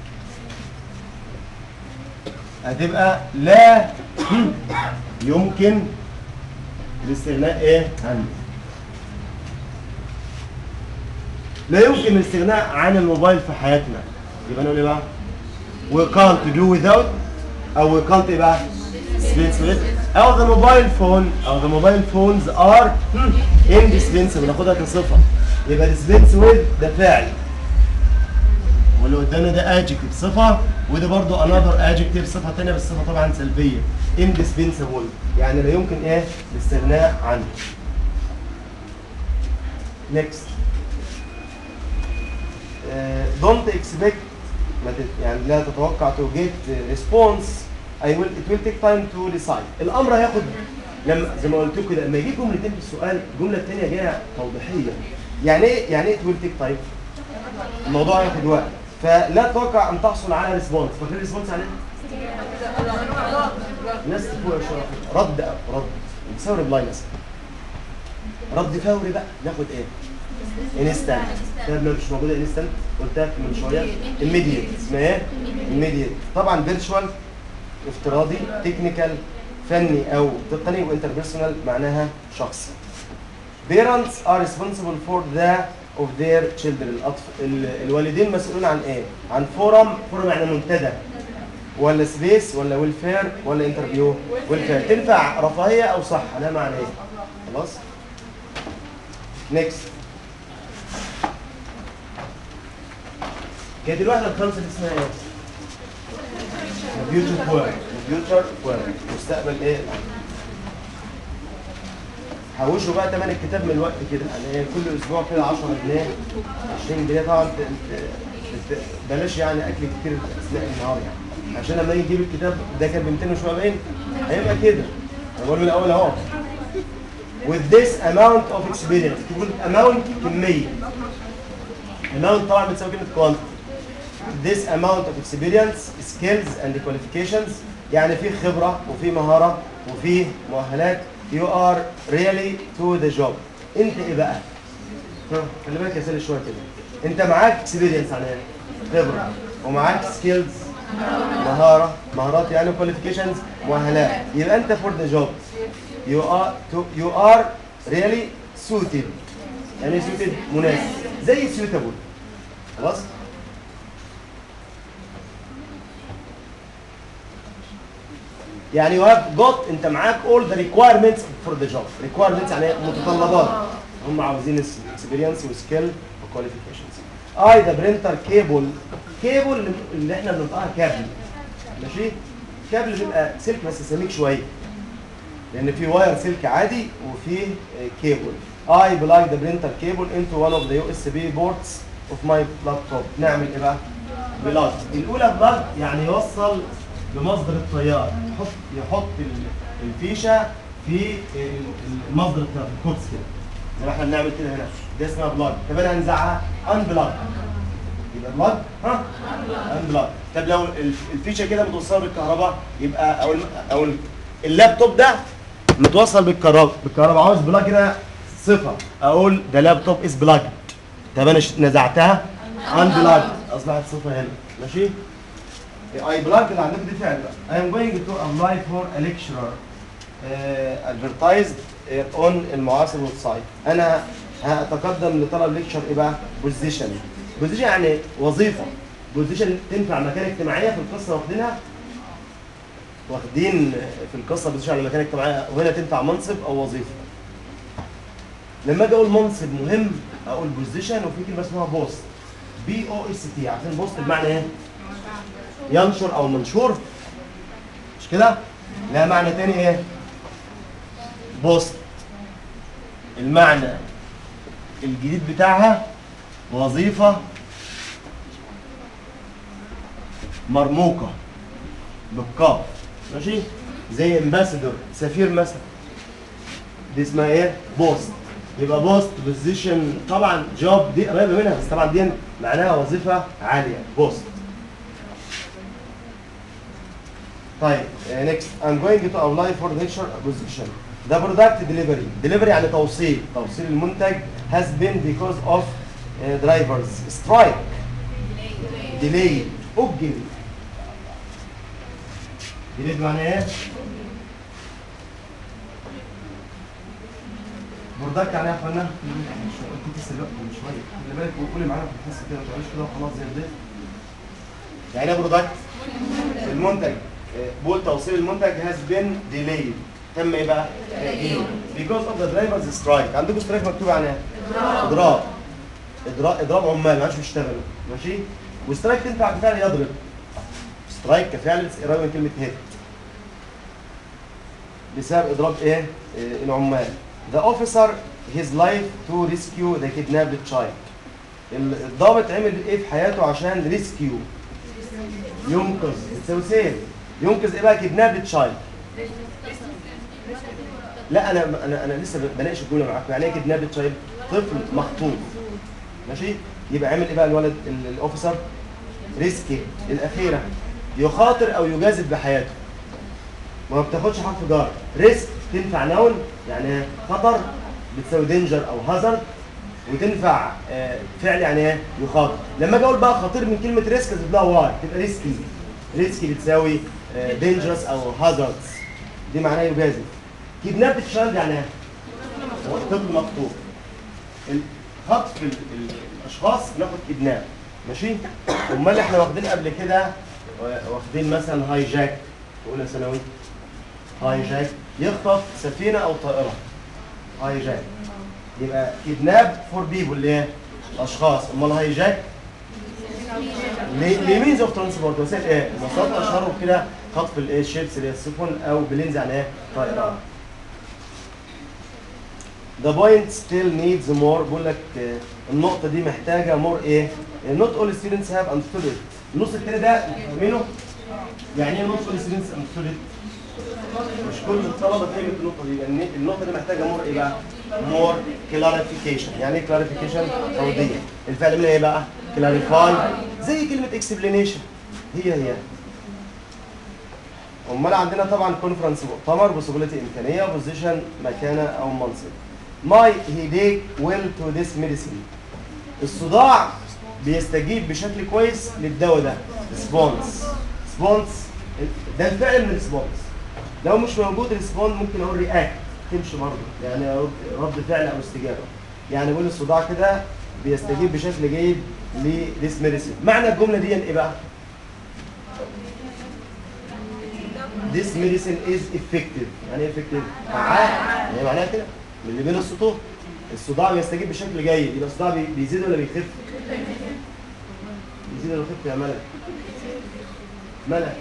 هتبقى لا يمكن الاستغناء ايه عنه لا يمكن الاستغناء عن الموبايل في حياتنا يبقى نقول ايه بقى we can't do without او we can't ايه بقى dispense with او the mobile phone او the mobile phones are indispensable ناخدها كصفة يبقى dispense with ده فعل واللي قدامنا ده adjective صفة وده برضو another adjective صفة تانية بس صفة طبعا سلبية indispensable يعني لا يمكن ايه الاستغناء عنه next uh, don't expect ما تت- يعني لا تتوقع to get response I will it will take time to decide الامر هياخد لما زي ما قلت لكم كده لما يجي جملتين في السؤال الجمله الثانيه جايه توضيحيه يعني ايه يعني ايه it will take time الموضوع هياخد وقت فلا تتوقع ان تحصل على ريسبونس فاكر ريسبونس يعني ايه؟ ناس فوق شويه رد رد بتساوي ريبلاي مثلا رد فوري بقى ناخد ايه؟ انستنت طب ما مش موجوده انستنت قلتها من شويه immediate اسمها ايه؟ immediate طبعا فيرتشوال افتراضي تكنيكال فني او تقني وانتربيرسونال معناها شخصي parents are responsible for the of their children الأطفال ال- الوالدين مسؤولون عن ايه؟ عن فورم فورم يعني منتدى ولا سبيس ولا ويلفير ولا انترفيو ويلفير تنفع رفاهيه او صحه ده معنى ايه؟ خلاص؟ نيكست كانت الوحده الخامسه دي اسمها ايه؟ فيوتشر وورد فيوتشر وورد مستقبل ايه؟ حوشوا بقى تمن الكتاب من الوقت كده يعني ايه كل اسبوع كده 10 جنيه 20 جنيه طبعا ت- ت- ت- بلاش يعني اكل كتير اثناء النهار يعني عشان لما يجي يجيب الكتاب ده كان ب 200 وشويه باين هيبقى كده انا بقول من الاول اهو with this amount of experience تقول amount كميه amount طبعا بتساوي كلمه quantity this amount of experience skills and qualifications يعني في خبرة وفي مهارة وفي مؤهلات you are really to the job انت ايه بقى؟ ها، خلي بالك يا سالي شوية كده انت معاك experience عن ايه؟ خبرة ومعاك skills مهارة مهارات يعني qualifications مؤهلات يبقى انت for the job you are to, you are really suited يعني ايه suited مناسب زي suitable خلاص؟ يعني you have got انت معاك all the requirements for the job requirements يعني متطلبات هم عاوزين experience وسكيل وqualifications اي ذا برينتر كيبل كيبل اللي احنا بننطقها كابل ماشي كابل بيبقى سلك بس سميك شويه لان في واير سلك عادي وفي كيبل I plug the printer cable into one of the USB ports of my laptop نعمل ايه بقى؟ بلاج الاولى بلاج يعني يوصل بمصدر التيار يحط يحط ال- الفيشه في ال- المصدر بتاع الكوبس كده زي ما احنا بنعمل كده هنا دي اسمها بلاج طب انا هنزعها ان بلاج يبقى بلاج ها ان بلاج طب لو ال- الفيشه كده متوصله بالكهرباء يبقى او الم- او ال- اللابتوب ده متوصل بالكهرباء بالكهرباء عاوز بلاج هنا صفه اقول ده لابتوب از بلاج طب انا ش- نزعتها ان بلاج اصبحت صفه هنا ماشي اي بلاج اللي عندك دي فعل بقى I am going to apply for a lecturer uh, advertised uh, on المعاصر ويب سايت انا هتقدم لطلب ليكشر ايه بقى بوزيشن بوزيشن يعني وظيفه بوزيشن تنفع مكان اجتماعيه في القصه واخدينها واخدين في القصه بوزيشن على مكان اجتماعي وهنا تنفع منصب او وظيفه لما اجي اقول منصب مهم اقول بوزيشن وفي كلمه اسمها بوست بي او اس تي عارفين بوست بمعنى ايه؟ ينشر او منشور مش كده؟ لها معنى تاني ايه؟ بوست المعنى الجديد بتاعها وظيفة مرموقة بالقاف ماشي زي امباسادور سفير مثلا دي اسمها ايه؟ بوست يبقى بوست بوزيشن طبعا جوب دي قريبه منها بس طبعا دي معناها وظيفه عاليه بوست طيب نيكست I'm going to apply for lecture position the product delivery delivery يعني توصيل توصيل المنتج has been because of uh, drivers strike delay أجل delayed معناه ايه؟ برودكت يعني ايه يا اخوانا؟ كنت سبقت من شويه خلي بالك وقولي معانا في الحصه كده ما تقعدش كده وخلاص زي الضيف يعني ايه برودكت؟ المنتج آه، بول توصيل المنتج has been delayed تم ايه بقى؟ تأجيل because of the drivers strike عندكم سترايك مكتوب على ايه؟ اضراب اضراب اضراب عمال ما عادش بيشتغلوا ماشي؟ وسترايك تنفع بفعل يضرب سترايك كفعل بس قريب من كلمه هيت بسبب اضراب ايه؟ آه، العمال The officer his life to rescue the kidnapped child الضابط عمل ايه في حياته عشان ريسكيو ينقذ بتساوي سيف ينقذ ايه بقى كيدناب تشايلد لا انا انا انا لسه بناقش الجمله معاكم يعني ايه كيدناب تشايلد طفل مخطوف ماشي يبقى عمل ايه بقى الولد ال- الاوفيسر ريسكي الاخيره يخاطر او يجازف بحياته ما بتاخدش حرف جار ريسك تنفع نون يعني خطر بتساوي دينجر او هازارد وتنفع آه، فعل يعني ايه يخاطر لما اجي اقول بقى خطير من كلمه ريسك ازيد لها واي تبقى ريسكي ريسكي بتساوي دينجرس او هازاردز دي معناها يجازف كيدناب تشايلد يعني ايه هو طفل مخطوف خطف ال- ال- الاشخاص ناخد كيدناب ماشي امال احنا واخدين قبل كده آه، واخدين مثلا هاي جاك في اولى ثانوي هاي جاك يخطف سفينه او طائره هاي جاك يبقى كيدناب فور بيبول ايه؟ اشخاص امال هاي جاك لمينز اوف ترانسبورت وسائل ايه؟ مواصلات اشهرهم كده خطف الايه الشيبس اللي هي السفن او بلينز يعني ايه؟ طائرات. The point still needs more بقول لك آه، النقطة دي محتاجة more ايه؟ not all students have understood it. النص التاني ده فاهمينه؟ يعني ايه not all students understood it؟ مش كل الطلبه فهمت النقطه دي لان النقطه دي محتاجه مور ايه بقى؟ مور كلاريفيكيشن يعني ايه كلاريفيكيشن؟ توضيح الفعل من ايه بقى؟ كلاريفاي زي كلمه اكسبلينيشن هي هي امال عندنا طبعا كونفرنس مؤتمر بوسيبيليتي امكانيه بوزيشن مكانه او منصب ماي هيديك ويل تو ذيس ميديسين الصداع بيستجيب بشكل كويس للدواء ده ريسبونس ريسبونس ده الفعل من ريسبونس لو مش موجود ريسبوند ممكن اقول رياكت تمشي برضه يعني رد رد فعل او استجابه يعني بقول الصداع كده بيستجيب بشكل جيد لديس ميديسين معنى الجمله دي ايه بقى؟ This medicine is effective يعني ايه effective؟ فعال يعني معناها كده من اللي بين السطور الصداع بيستجيب بشكل جيد يبقى الصداع بي- بيزيد ولا بيخف؟ بيزيد ولا بيخف يا ملك؟ ملك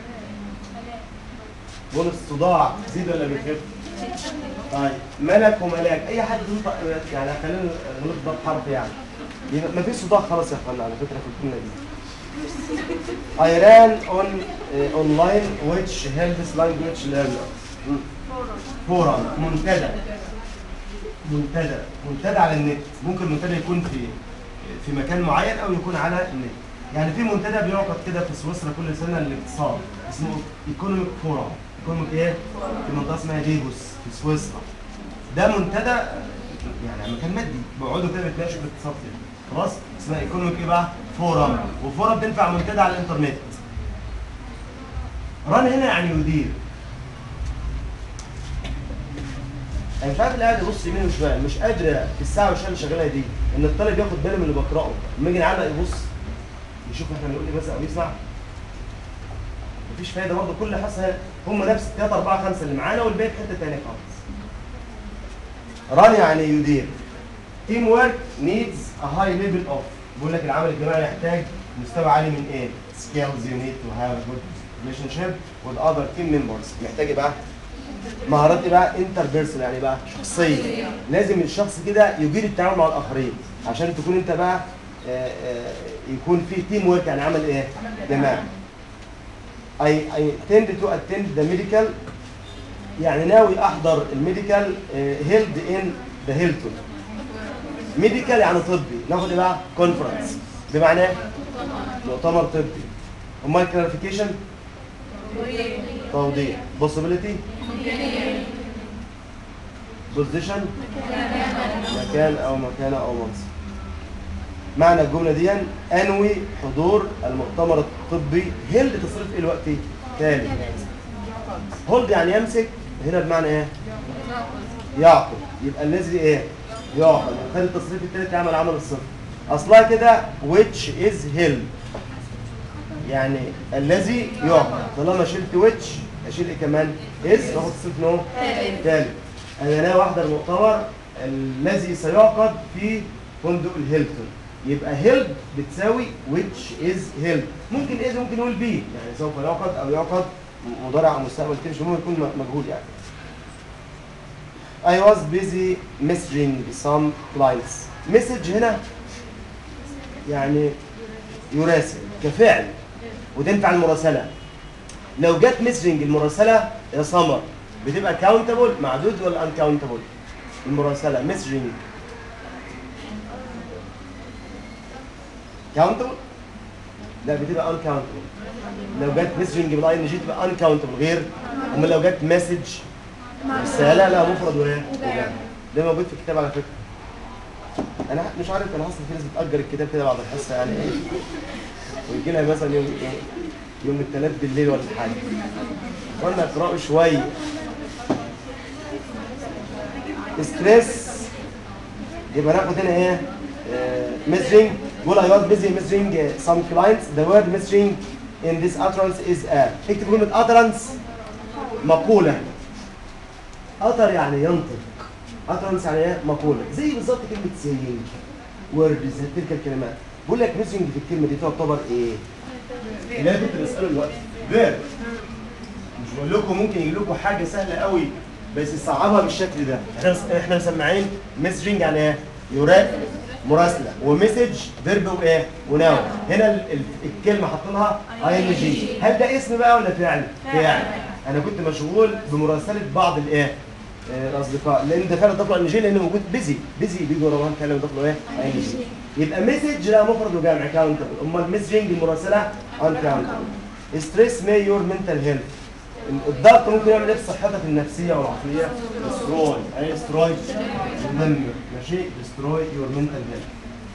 بقول الصداع يزيد ولا بيخف؟ طيب ملك وملاك اي حد ينطق يعني خلينا نغلط ده بحرف يعني يبقى ما فيش صداع خلاص يا اخوانا على فكره في الجمله دي I ran on uh, online which helps language learner فورم منتدى منتدى منتدى على النت ممكن منتدى يكون في في مكان معين او يكون على النت يعني في منتدى بيعقد كده في سويسرا كل سنه للاقتصاد اسمه ايكونوميك فورم ايكونوميك ايه؟ في منطقه اسمها ديجوس في سويسرا ده منتدى يعني مكان مادي بيقعدوا كده بيتناقشوا في الاقتصاد كده خلاص اسمها ايكونوميك ايه بقى؟ فورم وفورم تنفع منتدى على الانترنت ران هنا يعني يدير انا مش عارف اللي قاعد يبص يمين وشمال مش قادر في الساعه والشمس اللي شغاله دي ان الطالب ياخد باله من اللي بقراه لما يجي نعلق يبص يشوف احنا بنقول ايه بس او يسمع مفيش فايده برضه كل حصه هم نفس الثلاثه اربعه خمسه اللي معانا والباقي في حته ثانيه خالص ران يعني يدير تيم ورك نيدز ا هاي ليفل اوف بيقول لك العمل الجماعي يحتاج مستوى عالي من ايه؟ سكيلز يو نيد تو هاف جود ريليشن شيب وذ اذر تيم ممبرز محتاج إيه بقى مهارات إيه بقى انتر بيرسون يعني بقى شخصيه لازم الشخص كده يجيد التعامل مع الاخرين عشان تكون انت بقى آه، آه، يكون في تيم ورك يعني عمل ايه؟ جماعي I, I tend to attend the medical يعني ناوي احضر الميديكال هيلد ان ذا هيلتون ميديكال يعني طبي ناخد ايه بقى كونفرنس بمعنى إيه؟ مؤتمر طبي امال كلاريفيكيشن توضيح possibility position مكان او مكانه او منصب معنى الجمله دي انوي حضور المؤتمر الطبي هيلد تصريف ايه الوقت تالي هولد يعني يمسك هنا بمعنى ايه يعقد يبقى الذي ايه يعقد خد التصريف الثالث يعمل عمل الصفر اصلها كده which is held يعني الذي يعقد طالما شلت which اشيل ايه كمان is واخد تصريف نو ثالث انا ناوي احضر مؤتمر الذي سيعقد في فندق الهيلتون يبقى هيلد بتساوي which is held ممكن is ممكن نقول be يعني سوف يعقد او يعقد مضارع او مستقبل كده مش مهم يكون مجهول يعني I was busy messaging some clients message هنا يعني يراسل كفعل وتنفع المراسلة لو جت messaging المراسلة يا سمر بتبقى countable معدود ولا uncountable المراسلة messaging countable لا بتبقى uncountable لو جت messaging بالاي ان جي تبقى uncountable غير اما لو جت مسج رسالة لا مفرد وايه وجمع. ده موجود في الكتاب على فكرة انا مش عارف انا حاسس في ناس بتأجر الكتاب كده بعد الحصة يعني ايه ويجي لها مثلا يوم يوم الثلاث بالليل ولا حاجة قلنا اقرأوا شوية ستريس يبقى ناخد هنا ايه messaging بقول I was busy messaging uh, some clients the word messaging in this utterance is a اكتب كلمة utterance مقولة utter يعني ينطق utterance يعني ايه مقولة زي بالظبط كلمة saying word زي تلك الكلمات بقول لك messaging في الكلمة دي تعتبر ايه؟ اللي انا كنت بسأله دلوقتي verb مش بقول لكم ممكن يجي لكم حاجة سهلة قوي بس يصعبها بالشكل ده احنا احنا مسمعين messaging يعني ايه؟ يرا مراسله ومسج فيرب وايه وناو هنا ال- ال- الكلمه حاطينها اي ان جي هل ده اسم بقى ولا فعل فعل انا كنت مشغول بمراسله بعض الايه آه، الاصدقاء لان ده فعل ضاف له ان جي لانه موجود بيزي بيزي بيجي وراه كلمه ضاف له ايه اي ان جي يبقى مسج لا مفرد وجمع كاونتبل امال مسجنج المراسله ان كاونتبل ستريس ماي يور منتال هيلث الضغط ممكن يعمل ايه في صحتك النفسيه والعقليه؟ دستروي اي دستروي يدمر ماشي دستروي يور منتال هيلث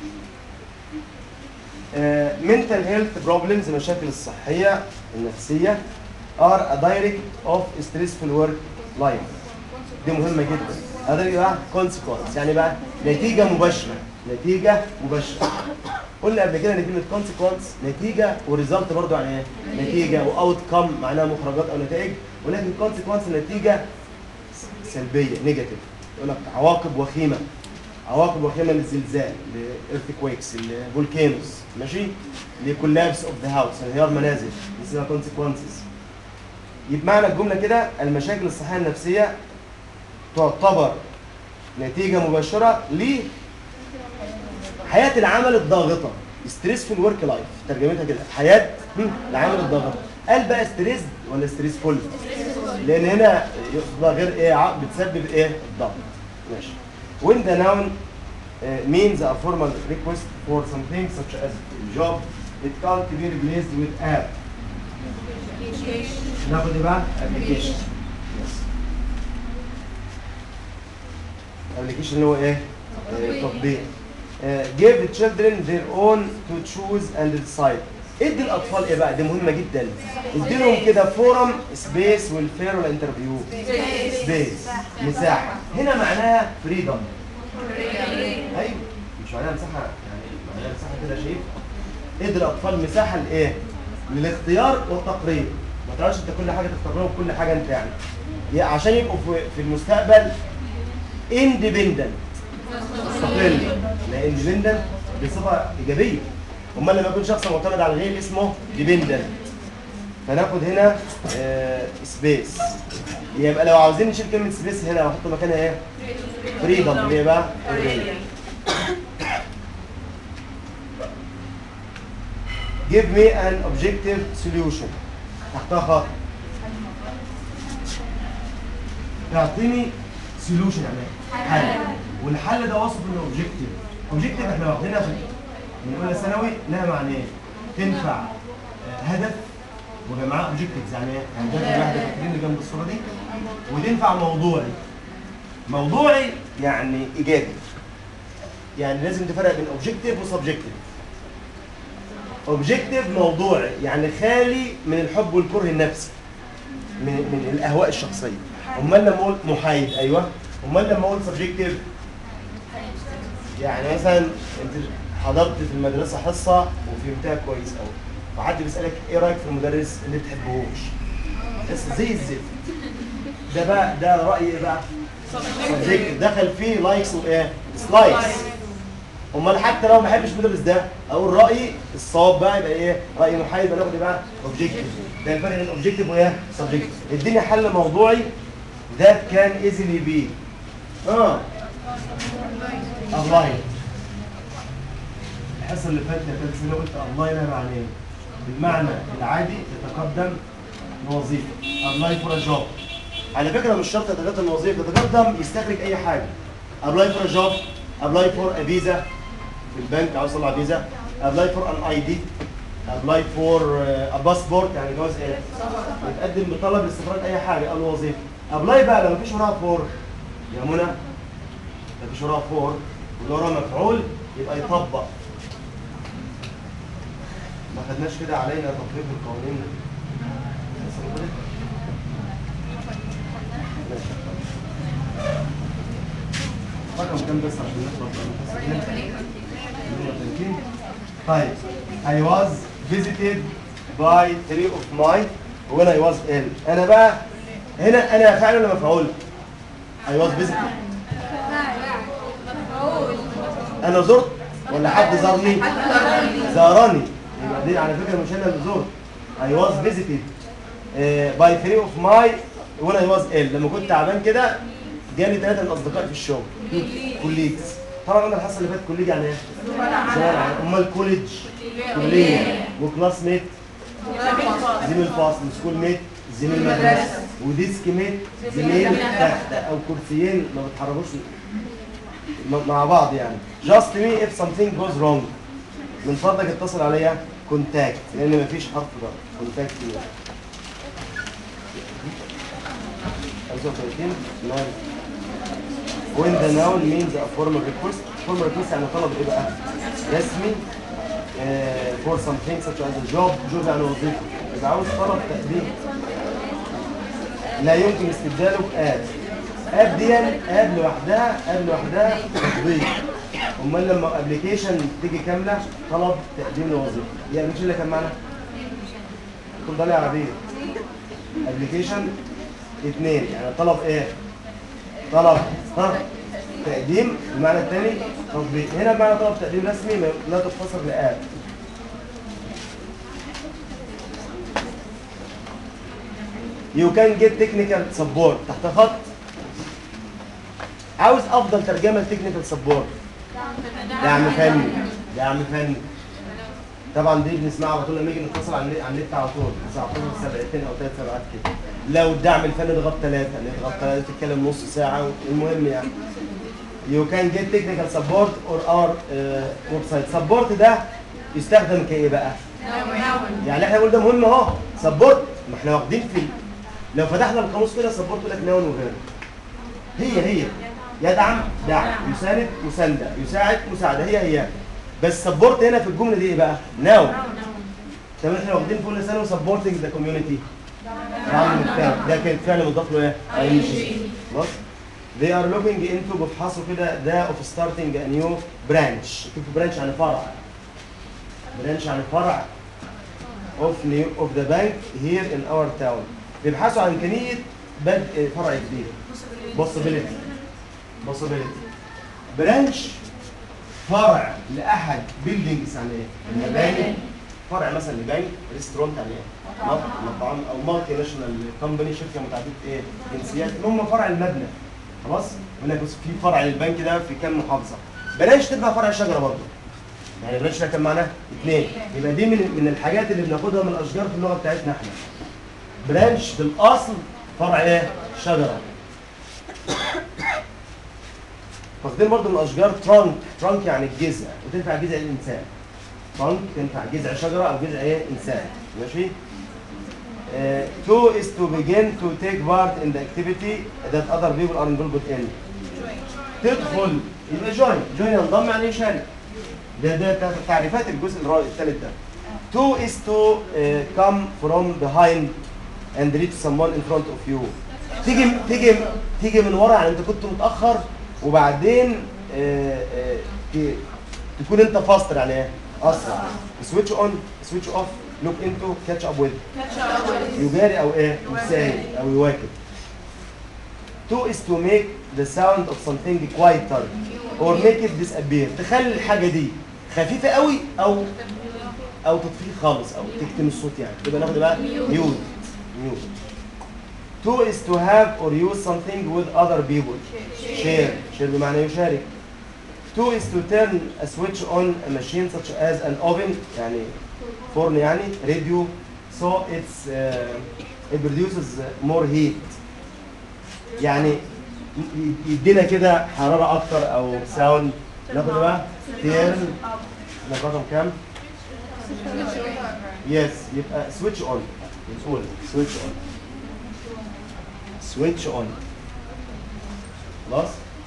منتال هيلث بروبلمز المشاكل الصحيه النفسيه are a direct of stressful work life دي مهمه جدا هذا بقى consequence يعني بقى نتيجه مباشره نتيجه مباشره قلنا قبل كده ان كلمه كونسيكونس نتيجه وريزلت برضو يعني ايه؟ نتيجه واوت كم معناها مخرجات او نتائج ولكن كونسيكونس نتيجه سلبيه نيجاتيف يقول لك عواقب وخيمه عواقب وخيمه للزلزال لايرثكويكس لفولكانوز ماشي لكولابس اوف ذا هاوس انهيار منازل دي اسمها كونسيكونسز يبقى معنى الجمله كده المشاكل الصحيه النفسيه تعتبر نتيجه مباشره ل حياه العمل الضاغطه ستريس في الورك لايف ترجمتها كده حياه هم، العمل الضاغطه قال بقى ستريس ولا ستريس فول لان هنا يقصد غير ايه ع- بتسبب ايه الضغط ماشي when the noun uh, means a formal request for something such as job it can't be replaced with app ناخد ايه بقى application yes application اللي هو ايه آه، تطبيق آه، give the children their own to choose and decide ادي الاطفال ايه بقى دي مهمه جدا ادي لهم كده فورم سبيس والفير ولا انترفيو سبيس مساحه هنا معناها فريدم ايوه مش معناها مساحه يعني معناها مساحه كده شايف ادي الاطفال مساحه لايه للاختيار والتقرير ما تقعدش انت كل حاجه تختار لهم كل حاجه انت يعني يا- عشان يبقوا في, في المستقبل اندبندنت مستقل لا اندبندنت دي صفه ايجابيه امال لما يكون شخص معتمد على الغير اسمه ديبندنت فناخد هنا سبيس يبقى لو عاوزين نشيل كلمه سبيس هنا ونحط مكانها ايه فريدم اللي هي بقى حرية. give me an objective solution تحتها خط تعطيني solution يعني حل والحل ده وصف انه objective objective احنا واخدينها في من اولى ثانوي لها معنيين تنفع آه، هدف وجمعها objectives يعني ايه؟ يعني ده الواحد فاكرين اللي جنب الصوره دي وتنفع موضوعي موضوعي يعني ايجابي يعني لازم تفرق بين objective وسبجكتيف اوبجكتيف موضوعي يعني خالي من الحب والكره النفسي من من الاهواء الشخصيه امال لما اقول محايد ايوه امال لما اقول سبجكتيف يعني مثلا انت حضرت في المدرسه حصه وفهمتها كويس قوي وحد بيسالك ايه رايك في المدرس اللي ما بتحبهوش حصه زي الزفت ده بقى ده راي ايه بقى subjective. دخل فيه لايكس وايه سلايكس امال حتى لو ما بحبش المدرس ده اقول رايي الصواب بقى يبقى ايه راي محايد يبقى ناخد إيه بقى اوبجكتيف ده الفرق بين اوبجكتيف وايه سبجكتيف اديني حل موضوعي ده كان ايزلي بي اه اونلاين الحصه اللي فاتت يا ثالث سنه قلت اونلاين انا معناه ايه بالمعنى العادي يتقدم لوظيفه ابلاي فور جوب على فكره مش شرط يتقدم لوظيفه يتقدم يستخرج اي حاجه ابلاي فور جوب ابلاي فور فيزا في البنك عاوز اطلع فيزا ابلاي فور ان اي دي ابلاي فور باسبورت يعني جواز ايه يتقدم بطلب لاستخراج اي حاجه او وظيفه ابلاي بقى لو مفيش وراها فور يا منى مفيش وراها فور واللي وراها مفعول يبقى يطبق ما خدناش كده علينا تطبيق القوانين الحصة اللي فاتت؟ ماشي. رقم كام بس عشان نخلص من الحصة دي؟ 130. طيب I was visited by three of my when I was ill انا بقى هنا انا فاعل ولا مفعول؟ I was visited انا زرت ولا حد زارني؟ زارني يبقى دي على فكره مش انا اللي زرت I was visited uh, by three of my when I was ill لما كنت تعبان كده جالي ثلاثه من اصدقائي في الشغل كوليجز طبعا قلنا الحصه اللي فاتت كوليج يعني ايه؟ زمان يعني امال كوليدج كليه وكلاس ميت زميل فصل سكول ميت زميل مدرسه وديسك ميت زميل تخت او كرسيين ما بيتحركوش م- مع بعض يعني just me if something goes wrong من فضلك اتصل عليا كونتاكت لان مفيش حرف ضرب كونتاكت مي 35 نعم when the noun means a formal request formal request يعني طلب ايه بقى رسمي آه، for something such as a job job يعني وظيفه يبقى عاوز طلب تقديم لا يمكن استبداله بآب آب دي آب لوحدها آب لوحدها تطبيق امال لما ابلكيشن تيجي كامله طلب تقديم لوظيفه يعني مش اللي كان معانا كل ده يا عبيد ابلكيشن اثنين يعني طلب ايه طلب ها تقديم المعنى الثاني تطبيق هنا معنى طلب تقديم رسمي ما- لا تقتصر لآب You can get technical support تحت خط عاوز افضل ترجمه لتكنيكال سبورت دعم فني دعم فني طبعا دي بنسمعها على طول لما نيجي نتصل على النت- على النت على طول 19 سبعتين او ثلاث سبعات كده لو الدعم الفني ضغط ثلاثه نضغط ثلاثه تتكلم نص ساعه المهم يعني You can get technical support or our uh, website support ده يستخدم كايه بقى؟ يعني احنا بنقول ده مهم اهو سبورت ما احنا واخدين في لو فتحنا القاموس كده سبورت يقول لك نون وفيرب هي هي يدعم دعم يساند مسانده يساعد مساعده هي هي بس سبورت هنا في الجمله دي ايه بقى؟ ناو طب احنا واخدين في اولى ثانوي سبورتنج ذا كوميونتي ده كان فعل مضاف له ايه؟ اي جي خلاص They are looking into بيفحصوا كده ده of starting a new branch شوف branch يعني فرع branch يعني فرع of new of the bank here in our town بيبحثوا عن إمكانية بدء فرع جديد possibility possibility branch فرع لأحد buildings يعني ايه؟ مباني فرع مثلا لبنك ريستورانت يعني ايه؟ مط- مطعم او مالتي ناشونال كومباني شركه متعدده ايه؟ جنسيات اللي هم فرع المبنى خلاص؟ يقول لك بص في فرع للبنك ده في كام محافظه بلاش تبقى فرع شجره برضه يعني بلاش ده كان معناه اثنين يبقى دي من من الحاجات اللي بناخدها من الاشجار في اللغه بتاعتنا احنا برانش في الاصل فرع ايه؟ شجره واخدين برضه من الاشجار ترانك ترانك يعني الجذع وتنفع جذع الانسان ترانك تنفع جذع شجره او جذع ايه انسان ماشي Uh, two is to begin to take part in the activity that other people are involved in. تدخل يبقى join join ينضم يعني يشارك ده ده ده تعريفات الجزء الرا- الثالث ده. Two is to uh, come from behind and reach someone in front of you. تيجي تيجي تيجي من ورا يعني انت كنت متاخر وبعدين آه، آه، ت- تكون انت فاستر يعني ايه؟ اسرع. سويتش اون سويتش اوف لوك انتو كاتش اب ويز يجاري او ايه؟ يساعد او يواكب. Two is to make the sound of something quieter or make it disappear. تخلي الحاجة دي خفيفة قوي أو أو تطفيه خالص أو تكتم الصوت يعني. يبقى ناخد بقى ميوت ميوت. Two is to have or use something with other people. Share. Share بمعنى يشارك. Two is to turn a switch on a machine such as an oven يعني فرن يعني radio so it's uh, it produces more heat يعني ي- يدينا كده حرارة أكتر أو ساوند ناخد بقى تيرن رقم كام؟ يس يبقى سويتش اون بنقول سويتش اون سويتش اون خلاص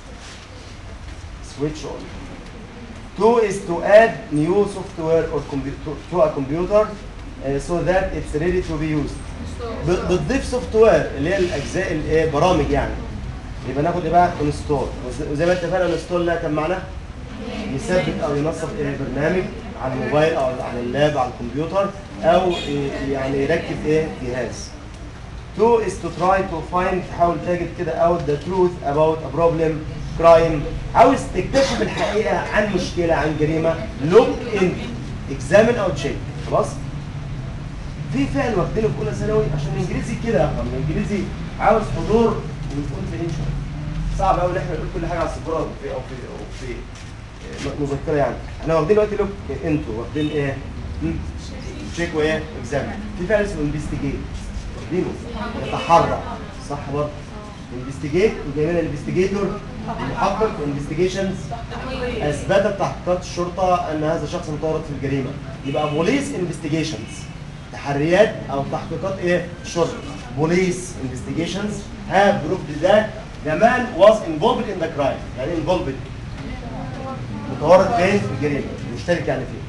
سويتش اون Two is to add new software or compu- to, to a computer uh, so that it's ready to be used. ب- بتضيف سوفت وير اللي هي الاجزاء الايه برامج يعني يبقى ناخد ايه بقى انستول وزي ما اتفقنا انستول ده كان معناه يثبت او ينصب ايه برنامج على الموبايل او على اللاب على الكمبيوتر او ي- يعني يركب ايه جهاز Two is to try to find تحاول تجد كده out the truth about a problem crime عاوز تكتشف الحقيقة عن مشكلة عن جريمة look in examine او check خلاص في فعل واخدينه في اولى ثانوي عشان الانجليزي كده يا فندم الانجليزي عاوز حضور ويكون في انشاء صعب قوي ان احنا نقول كل حاجه على السبوره او في او في او في م- مذكره يعني احنا واخدين دلوقتي لوك انتوا واخدين ايه؟ تشيك وايه؟ اكزام في فعل اسمه انفستيجيت واخدينه يتحرى صح برضه انفستيجيت وجايبين الانفستيجيتور المحقق انفستيجيشنز اثبتت تحقيقات الشرطه ان هذا شخص متورط في الجريمه يبقى بوليس انفستيجيشنز تحريات او تحقيقات ايه الشرطه بوليس انفستيجيشنز have proved that the man was involved in the crime يعني involved متورط فين في الجريمه مشترك يعني فيه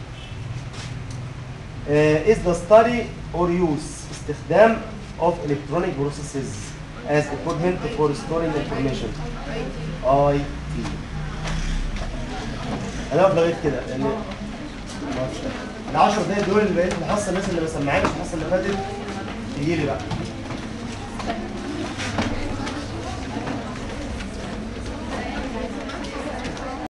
uh, is the study or use استخدام of electronic processes as equipment for storing information IT انا اقف لغايه كده لان ال 10 دقايق دول اللي بقيت الحصه الناس اللي ما سمعتش الحصه اللي فاتت يجي لي بقى